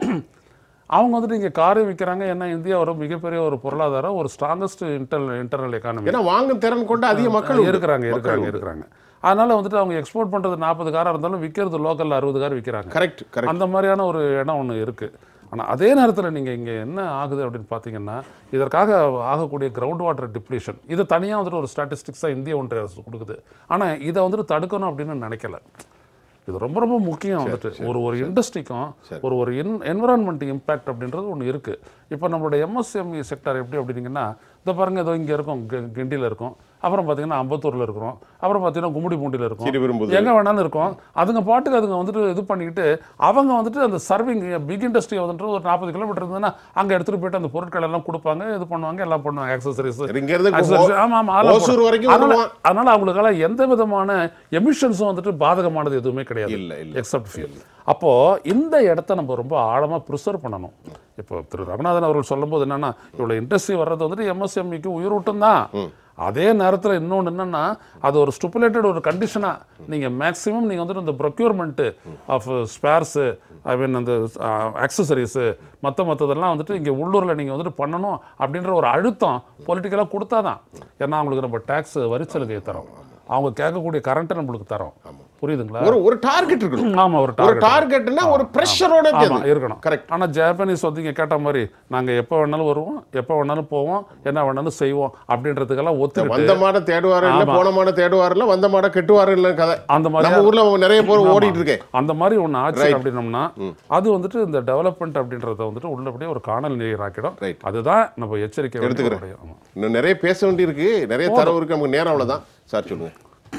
அவங்க வந்துட்டு இங்கே காரே விற்கிறாங்க ஏன்னா இந்தியா ஒரு மிகப்பெரிய ஒரு பொருளாதாரம் ஒரு ஸ்ட்ராங்கஸ்ட் இன்டர் இன்டர்னல் எக்கானமி ஏன்னா வாங்கும் திறன் கொண்ட அதிக மக்கள் உண்டு. இருக்கிறாங்க மக்கள் இருக்கிறாங்க உண்டு. இருக்கிறாங்க அதனால வந்துட்டு அவங்க எக்ஸ்போர்ட் பண்ணுறது நாற்பது காராக இருந்தாலும் விற்கிறது லோக்கலில் அறுபது கார் விற்கிறாங்க கரெக்ட் கரெக்ட் அந்த மாதிரியான ஒரு இடம் ஒன்று இருக்குது ஆனால் அதே நேரத்தில் நீங்கள் இங்கே என்ன ஆகுது அப்படின்னு பார்த்தீங்கன்னா இதற்காக ஆகக்கூடிய கிரவுண்ட் வாட்டர் டிப்ளீஷன் இது தனியாக வந்துட்டு ஒரு ஸ்டாட்டிஸ்டிக்ஸாக இந்திய ஒன்றிய அரசு கொடுக்குது ஆனால் இதை வந்துட்டு தடுக்கணும் அப்படின்னு நினைக்கல இது ரொம்ப ரொம்ப முக்கியம் வந்துட்டு ஒரு ஒரு இண்டஸ்ட்ரிக்கும் ஒரு ஒரு என் என்விரான்மெண்ட் இம்பேக்ட் அப்படின்றது ஒன்று இருக்குது இப்போ நம்மளோட எம்எஸ்எம்இ செக்டர் எப்படி அப்படின்னீங்கன்னா இந்த பாருங்க ஏதோ இங்கே இருக்கும் கி- கிண்டியில் இருக்கும் அப்புறம் பார்த்தீங்கன்னா அம்பத்தூரில் இருக்கிறோம் அப்புறம் பார்த்தீங்கன்னா கும்மிடிப்பூண்டியில் இருக்கோம் ஸ்ரீபெரும்புதூர். எங்கே வேணாலும் இருக்கும் அதுங்க பாட்டுக்கு அதுங்க வந்துட்டு இது பண்ணிக்கிட்டு அவங்க வந்துட்டு அந்த சர்விங் பிக் இண்டஸ்ட்ரி வந்துட்டு ஒரு நாற்பது கிலோமீட்டர் இருந்ததுன்னா அங்கே எடுத்துகிட்டு போயிட்டு அந்த பொருட்கள் எல்லாம் கொடுப்பாங்க இது பண்ணுவாங்க எல்லாம் பண்ணுவாங்க ஆக்சசரிஸ் இங்க இருந்து Accessories, ஆமா, ஆமா, அதெல்லாம் ஓசூர் போடும். வரைக்கும் அதனால வருவான். அதனால அவங்களுக்கெல்லாம் எந்த விதமான எமிஷன்ஸும் வந்துட்டு பாதகமானது எதுவுமே கிடையாது இல்ல, இல்ல. எக்ஸப்ட் ஃபியூல் அப்போ இந்த இடத்த நம்ம ரொம்ப ஆழமா ப்ரிசர்வ் பண்ணணும் இப்போ திரு ரகுநாதன் அவர்கள் சொல்லும்போது என்னன்னா இவ்வளவு இண்டஸ்ட்ரி வர்றது வந்துட்டு எம்எஸ்எம்இக்கு உயிரூட்டம் தான் அதே நேரத்தில் இன்னொன்று என்னன்னா அது ஒரு ஸ்டிப்புலேட்டட் ஒரு கண்டிஷனாக நீங்கள் மேக்ஸிமம் நீங்கள் வந்துட்டு இந்த procurement of spares I mean அந்த ஆக்சசரிஸு மற்ற மற்றதெல்லாம் வந்துட்டு இங்கே உள்ளூரில் நீங்கள் வந்துட்டு பண்ணணும் அப்படின்ற ஒரு அழுத்தம் பொலிட்டிக்கலாக கொடுத்தா தான் ஏன்னா அவங்களுக்கு நம்ம டேக்ஸ் வரிச்சலுகை தரோம் அவங்க கேட்கக்கூடிய கரண்ட்டை நம்மளுக்கு தரோம் புரியுதுங்களா ஒரு ஒரு டார்கெட் இருக்கணும் ஆமா ஒரு ஒரு target. டார்கெட்னா ஒரு பிரஷரோட ஆமா இருக்கணும் கரெக்ட் ஆனா ஜாப்பனீஸ் வந்து இங்க கேட்ட மாதிரி நாங்க எப்போ வேணாலும் வருவோம் எப்போ வேணாலும் போவோம் என்ன வேணாலும் செய்வோம் அப்படின்றதுக்கெல்லாம் ஒத்துக்கிட்டு வந்த மாட தேடுவாரு இல்ல ஆமா. போன மாட தேடுவாரு இல்ல வந்த மாட கெட்டுவாரு இல்ல கதை அந்த மாதிரி நம்ம ஊர்ல நிறைய பேர் ஆமா. ஓடிட்டு இருக்கேன் அந்த மாதிரி ஒண்ணு ஆச்சு Right. அப்படின்னம்னா அது வந்துட்டு இந்த டெவலப்மெண்ட் அப்படின்றத வந்துட்டு உள்ளபடியே ஒரு காணல் நீர் ஆக்கிடும் Right. அதுதான் நம்ம எச்சரிக்கை வேண்டிய எடுத்துக்கிறேன். ஒரு விடயம். ஆமா. இன்னும் நிறைய பேச வேண்டியிருக்கு நிறைய தரவு இருக்கு நமக்கு நேரம் அவ்வளவுதான் சார் சொல்லுங்க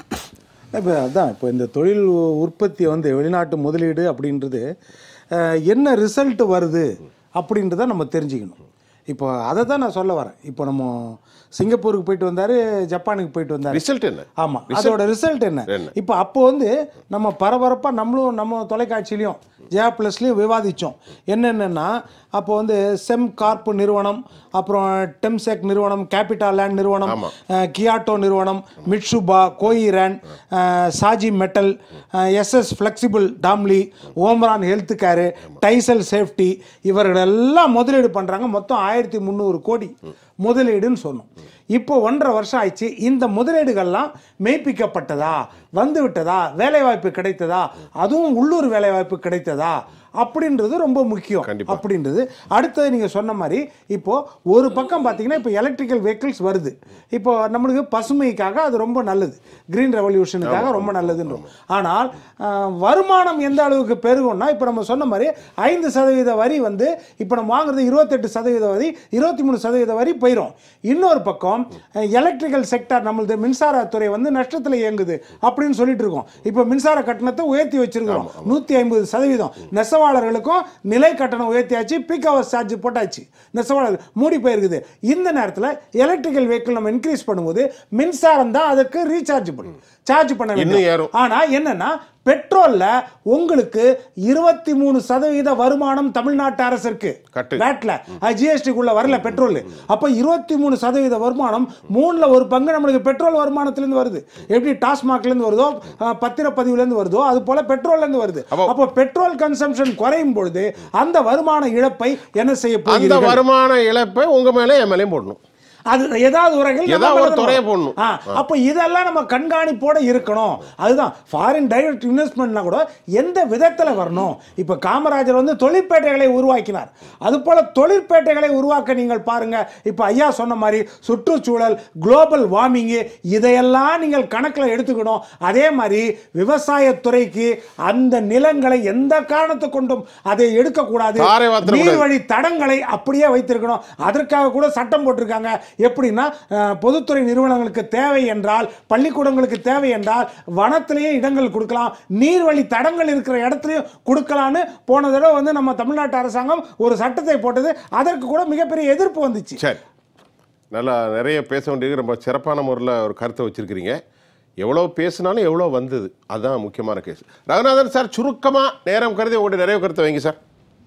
இப்போ அதான் இப்போ இந்த தொழில் உற்பத்தி வந்து வெளிநாட்டு முதலீடு அப்படின்றது அஹ், என்ன ரிசல்ட் வருது அப்படின்றத நம்ம தெரிஞ்சுக்கணும் இப்போ அதை தான் நான் சொல்ல வரேன் இப்போ நம்ம சிங்கப்பூருக்கு போயிட்டு வந்தார் ஜப்பானுக்கு போயிட்டு வந்தார் ரிசல்ட் என்ன ஆமாம் அதோட ரிசல்ட் என்ன என்ன? இப்போ அப்போ வந்து நம்ம பரபரப்பாக நம்மளும் நம்ம தொலைக்காட்சியிலையும் ஜெயா ப்ளஸ்லையும் விவாதித்தோம் என்னென்னா அப்போ வந்து செம் கார்ப் நிறுவனம் அப்புறம் டெம்செக் நிறுவனம் கேபிட்டா லேண்ட் நிறுவனம் ஆமா. அஹ், கியாட்டோ நிறுவனம் மிட்சுபா கோயிரன் அஹ், சாஜி மெட்டல் எஸ்எஸ் ஃப்ளெக்சிபிள் டாம்லி Omron health care Daicel safety இவர்கள் எல்லாம் முதலீடு பண்ணுறாங்க மொத்தம் ஆயிரத்தி முந்நூறு கோடி முதலீடுன்னு சொன்னோம் இப்போ ஒன்றரை வருஷம் ஆயிடுச்சு இந்த முதலீடுகள்லாம் மெய்ப்பிக்கப்பட்டதா வந்து விட்டதா வேலைவாய்ப்பு கிடைத்ததா அதுவும் உள்ளூர் வேலைவாய்ப்பு கிடைத்ததா அப்படின்றது ரொம்ப முக்கியம் கண்டிப்பா. அப்படின்றது அடுத்தது நீங்கள் சொன்ன மாதிரி இப்போ ஒரு பக்கம் பார்த்தீங்கன்னா இப்போ எலக்ட்ரிக்கல் வெஹிக்கிள்ஸ் வருது இப்போ நம்மளுக்கு பசுமைக்காக அது ரொம்ப நல்லது கிரீன் ரெவல்யூஷனுக்காக ரொம்ப நல்லதுன்றோம் ஆனால் ஆஹ், வருமானம் எந்த அளவுக்கு பெருகும்னா இப்போ நம்ம சொன்ன மாதிரி ஐந்து சதவீத வரி வந்து இப்போ நம்ம வாங்குறது இருபத்தெட்டு சதவீத வரி இருபத்தி மூணு சதவீத வரி போயிடும் இன்னொரு பக்கம் எலக்ட்ரிக்கல் செக்டார் நம்மளது மின்சாரத்துறை வந்து நஷ்டத்தில் இயங்குது அப்படின்னு சொல்லிட்டு இருக்கோம் இப்போ மின்சார கட்டணத்தை உயர்த்தி வச்சிருக்கிறோம் நூற்றி ஐம்பது சதவீதம் நெசவாளர்களுக்கும் நிலை கட்டணம் உயர்த்தியாச்சு பீக் ஹவர்ஸ் சார்ஜ் போட்டாச்சு நெசவாளர் மூடி போயிருக்குது இந்த நேரத்தில் எலக்ட்ரிக்கல் வெஹிக்கிள் நம்ம இன்க்ரீஸ் பண்ணும்போது மின்சாரம் தான் அதுக்கு ரீசார்ஜபிள் சார்ஜ் பண்ண இன்னும் வேண்டும் ஏறும். ஆனா என்னன்னா பெட்ரோல்ல உங்களுக்கு இருபத்தி மூணு சதவீத வருமானம் தமிழ்நாட்டு அரசிற்கு கட்டு. வேட்ல ஜிஎஸ்டிக்குள்ள வரல பெட்ரோல் அப்ப இருபத்தி மூணு சதவீத வருமானம் மூணுல ஒரு பங்கு நம்மளுக்கு பெட்ரோல் வருமானத்திலிருந்து வருது எப்படி டாஸ்மாக்ல இருந்து வருதோ அஹ், பத்திரப்பதிவுல இருந்து வருதோ அது போல பெட்ரோல்ல இருந்து வருது அப்போ- அப்போ பெட்ரோல் கன்சம்ஷன் குறையும் பொழுது அந்த வருமான இழப்பை என்ன செய்ய அந்த போகிறீர்கள் வருமான இழப்பை உங்க மேலே என் மேலேயும் போடணும் அது ஏதாவது ஒரு வகையில் ஏதாவது நம்ம ஒரு எழுதணும். துறையை போடணும். ஆ, அப்ப இதெல்லாம் நம்ம கண்காணிப்போட இருக்கணும் அதுதான் ஃபாரின் டைரக்ட் இன்வெஸ்ட்மெண்ட்னா கூட எந்த விதத்துல வரணும் இப்ப காமராஜர் வந்து தொழிற்பேட்டைகளை உருவாக்கினார் அது போல தொழிற்பேட்டைகளை உருவாக்க நீங்கள் பாருங்க இப்ப ஐயா சொன்ன மாதிரி சுற்றுச்சூழல் குளோபல் வார்மிங்கு இதையெல்லாம் நீங்கள் கணக்கில் எடுத்துக்கணும் அதே மாதிரி விவசாயத்துறைக்கு அந்த நிலங்களை எந்த காரணத்தை கொண்டும் அதை எடுக்கக்கூடாது தாரை வார்த்தக்கூடாது. நீர்வழி தடங்களை அப்படியே வைத்திருக்கணும் அதற்காக கூட சட்டம் போட்டிருக்காங்க எப்படின்னா அஹ், பொதுத்துறை நிறுவனங்களுக்கு தேவை என்றால் பள்ளிக்கூடங்களுக்கு தேவை என்றால் வனத்திலேயே இடங்கள் கொடுக்கலாம் நீர்வழி தடங்கள் இருக்கிற இடத்துலையும் கொடுக்கலான்னு போன தடவை வந்து நம்ம தமிழ்நாட்டு அரசாங்கம் ஒரு சட்டத்தை போட்டது அதற்கு கூட மிகப்பெரிய எதிர்ப்பு வந்துச்சு சரி நல்லா நிறைய பேச வேண்டியது ரொம்ப சிறப்பான முறையில் ஒரு கருத்தை வச்சிருக்கிறீங்க எவ்வளோ பேசினாலும் எவ்வளோ வந்தது அதுதான் முக்கியமான கேஸ் ரகுநாதன் சார் சுருக்கமாக நேரம் கருதி உங்களுடைய நிறைய கருத்தை வைங்க சார்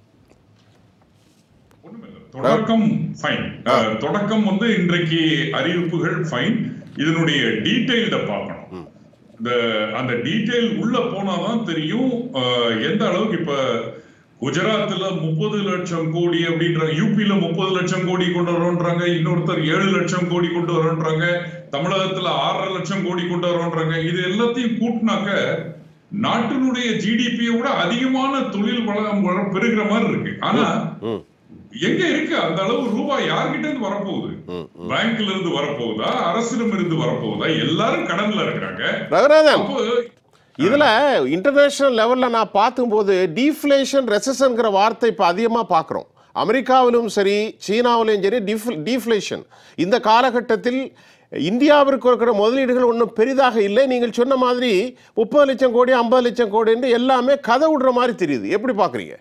ஒண்ணுமில்ல. தொடக்கம் ஃபைன் தொடக்கம் வந்து இன்றைக்கு அறிவிப்புகள் ஃபைன் இதனுடைய டீடைல்ட பார்க்கணும் இந்த அந்த டீடைல் உள்ள போனாதான் தெரியும் அஹ், எந்த அளவுக்கு இப்ப குஜராத்ல முப்பது லட்சம் கோடி அப்படின்ற யூபில முப்பது லட்சம் கோடி கொண்டு வரோன்றாங்க இன்னொருத்தர் ஏழு லட்சம் கோடி கொண்டு வரோன்றாங்க தமிழகத்துல ஆறரை லட்சம் கோடி கொண்டு வரோன்றாங்க இது எல்லாத்தையும் கூட்டினாக்க நாட்டினுடைய ஜிடிபியை விட அதிகமான தொழில் வளம் வள- பெருகிற மாதிரி இருக்கு ஆனா ம் எங்க இருக்கு அந்த அளவு ரூபாய் யார்கிட்ட இருந்து வரப்போகுது ம் பேங்க்ல இருந்து வரப்போகுதா அரசிடம் இருந்து வரப்போகுதா எல்லாரும் கடன்ல இருக்கிறாங்க ரகுநாதன் அப்போ இதுல இன்டர்நேஷனல் லெவல்ல நான் பார்க்கும்போது டீஃப்ளேஷன் ரெசஷன்ங்கிற வார்த்தை இப்போ அதிகமாக பார்க்குறோம் அமெரிக்காவிலும் சரி சீனாவிலும் சரி டீஃப் டீஃப்ளேஷன் இந்த காலகட்டத்தில் இந்தியாவிற்கு இருக்கிற முதலீடுகள் ஒன்றும் பெரிதாக இல்லை நீங்கள் சொன்ன மாதிரி முப்பது லட்சம் கோடி ஐம்பது லட்சம் கோடி என்று எல்லாமே கதை விடுற மாதிரி தெரியுது எப்படி பார்க்குறீங்க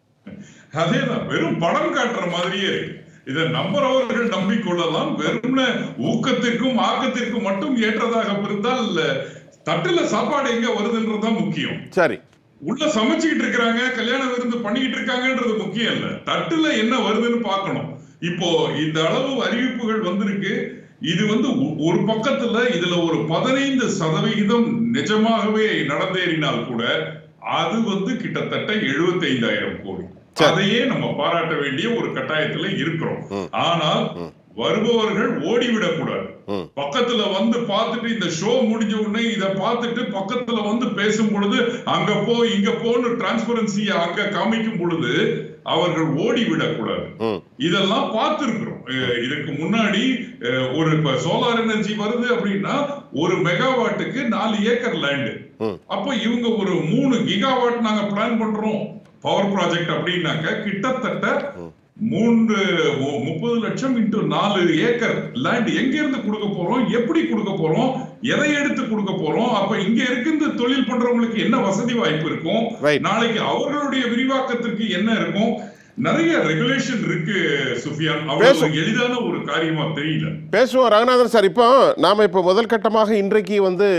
அதேதான் வெறும் படம் காட்டுற மாதிரியே இருக்கு இதை நம்புறவர்கள் நம்பிக்கொள்ளலாம் வெறும் ஊக்கத்திற்கும் ஆக்கத்திற்கும் மட்டும் ஏற்றதாக இருந்தால் தட்டுல சாப்பாடு எங்க வருதுன்றதுதான் முக்கியம் சரி உள்ள சமைச்சுக்கிட்டு இருக்காங்க கல்யாண விருந்து பண்ணிக்கிட்டு இருக்காங்கன்றது முக்கியம் இல்ல தட்டுல என்ன வருதுன்னு பார்க்கணும் இப்போ இந்த அளவு அறிவிப்புகள் வந்திருக்கு இது வந்து ஒ- ஒரு பக்கத்துல இதுல ஒரு பதினைந்து சதவிகிதம் நிஜமாகவே நடந்தேறினால் கூட அது வந்து கிட்டத்தட்ட 75000 கோடி அதையே நம்ம பாராட்ட வேண்டிய ஒரு கட்டாயத்துல இருக்கிறோம் ஆனால் வருபவர்கள் ஓடிவிடக் கூடாது ம். பக்கத்துல வந்து பார்த்துட்டு இந்த ஷோ முடிஞ்ச உடனே இத பார்த்துட்டு பக்கத்துல வந்து பேசும் பொழுது அங்க போ இங்க போன்னு டிரான்ஸ்பரன்சிய அங்க காமிக்கும் பொழுது அவர்கள் ஓடிவிடக் கூடாது ம் இதெல்லாம் பார்த்திருக்கிறோம் அஹ் இதுக்கு முன்னாடி அஹ், ஒரு இப்ப சோலார் எனர்ஜி வருது அப்படின்னா ஒரு மெகாவாட்டுக்கு நாலு ஏக்கர் லேண்டு ம். அப்ப இவங்க ஒரு மூணு கிகாவாட் நாங்க பிளான் பண்றோம் பவர் ப்ராஜெக்ட் அப்படின்னாக்க கிட்டத்தட்ட மூன்று மு- முப்பது லட்சம் இன்டு நாலு ஏக்கர் லேண்ட் எங்க இருந்து கொடுக்க போறோம் எப்படி கொடுக்க போறோம் எதை எடுத்து கொடுக்க போறோம் அப்ப இங்க இருக்கின்ற தொழில் பண்றவங்களுக்கு என்ன வசதி வாய்ப்பு இருக்கும் Right. நாளைக்கு அவர்களுடைய விரிவாக்கத்திற்கு என்ன இருக்கும் நிறைய ரெகுலேஷன் இருக்கு சுஃபியான் அவ்வளவு எளிதான ஒரு காரியமா தெரியல பேசுவோம் ரங்கநாதன் சார் இப்போ நாம் இப்போ முதல் கட்டமாக இன்றைக்கு வந்து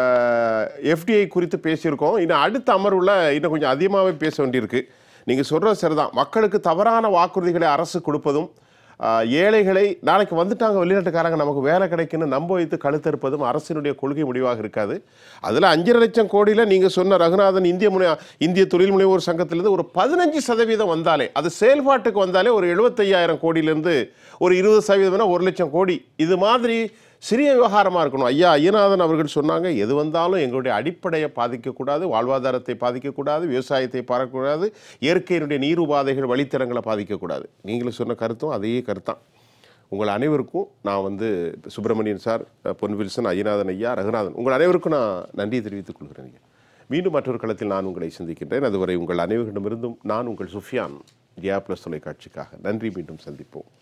எஃப்டிஐ குறித்து பேசியிருக்கோம் இன்னும் அடுத்த அமர்வில் இன்னும் கொஞ்சம் அதிகமாகவே பேச வேண்டியிருக்கு நீங்கள் சொல்கிறது சரிதான் மக்களுக்கு தவறான வாக்குறுதிகளை அரசு கொடுப்பதும் ஆஹ், ஏழைகளை நாளைக்கு வந்துட்டாங்க வெளிநாட்டுக்காரங்க நமக்கு வேலை கிடைக்குன்னு நம்ப வைத்து கழுத்தறுப்பதும் அரசினுடைய கொள்கை முடிவாக இருக்காது அதில் அஞ்சரை லட்சம் கோடியில் நீங்கள் சொன்ன ரகுநாதன் இந்திய முனை இந்திய தொழில் முனைவோர் சங்கத்திலிருந்து ஒரு பதினஞ்சு சதவீதம் வந்தாலே அது செயல்பாட்டுக்கு வந்தாலே ஒரு எழுபத்தையாயிரம் கோடியிலேருந்து ஒரு இருபது சதவீதம்னா ஒரு லட்சம் கோடி இது மாதிரி சிறிய விவகாரமாக இருக்கணும் ஐயா ஐயநாதன் அவர்கள் சொன்னாங்க எது வந்தாலும் எங்களுடைய அடிப்படையை பாதிக்கக்கூடாது வாழ்வாதாரத்தை பாதிக்கக்கூடாது விவசாயத்தை பாதிக்கக்கூடாது இயற்கையினுடைய நீர் உபாதைகள் வழித்தடங்களை பாதிக்கக்கூடாது நீங்களும் சொன்ன கருத்தும் அதே கருத்தான் உங்கள் அனைவருக்கும் நான் வந்து சுப்பிரமணியன் சார் பொன் வில்சன் ஐயநாதன் ஐயா ரகுநாதன் உங்கள் அனைவருக்கும் நான் நன்றி தெரிவித்துக் கொள்கிறேன் ஐயா மீண்டும் மற்றொரு களத்தில் நான் உங்களை சந்திக்கின்றேன் அதுவரை உங்கள் அனைவரிடமிருந்தும் நான் உங்கள் சுஃபியான் ஜியா பிளஸ் தொலைக்காட்சிக்காக நன்றி மீண்டும் சந்திப்போம்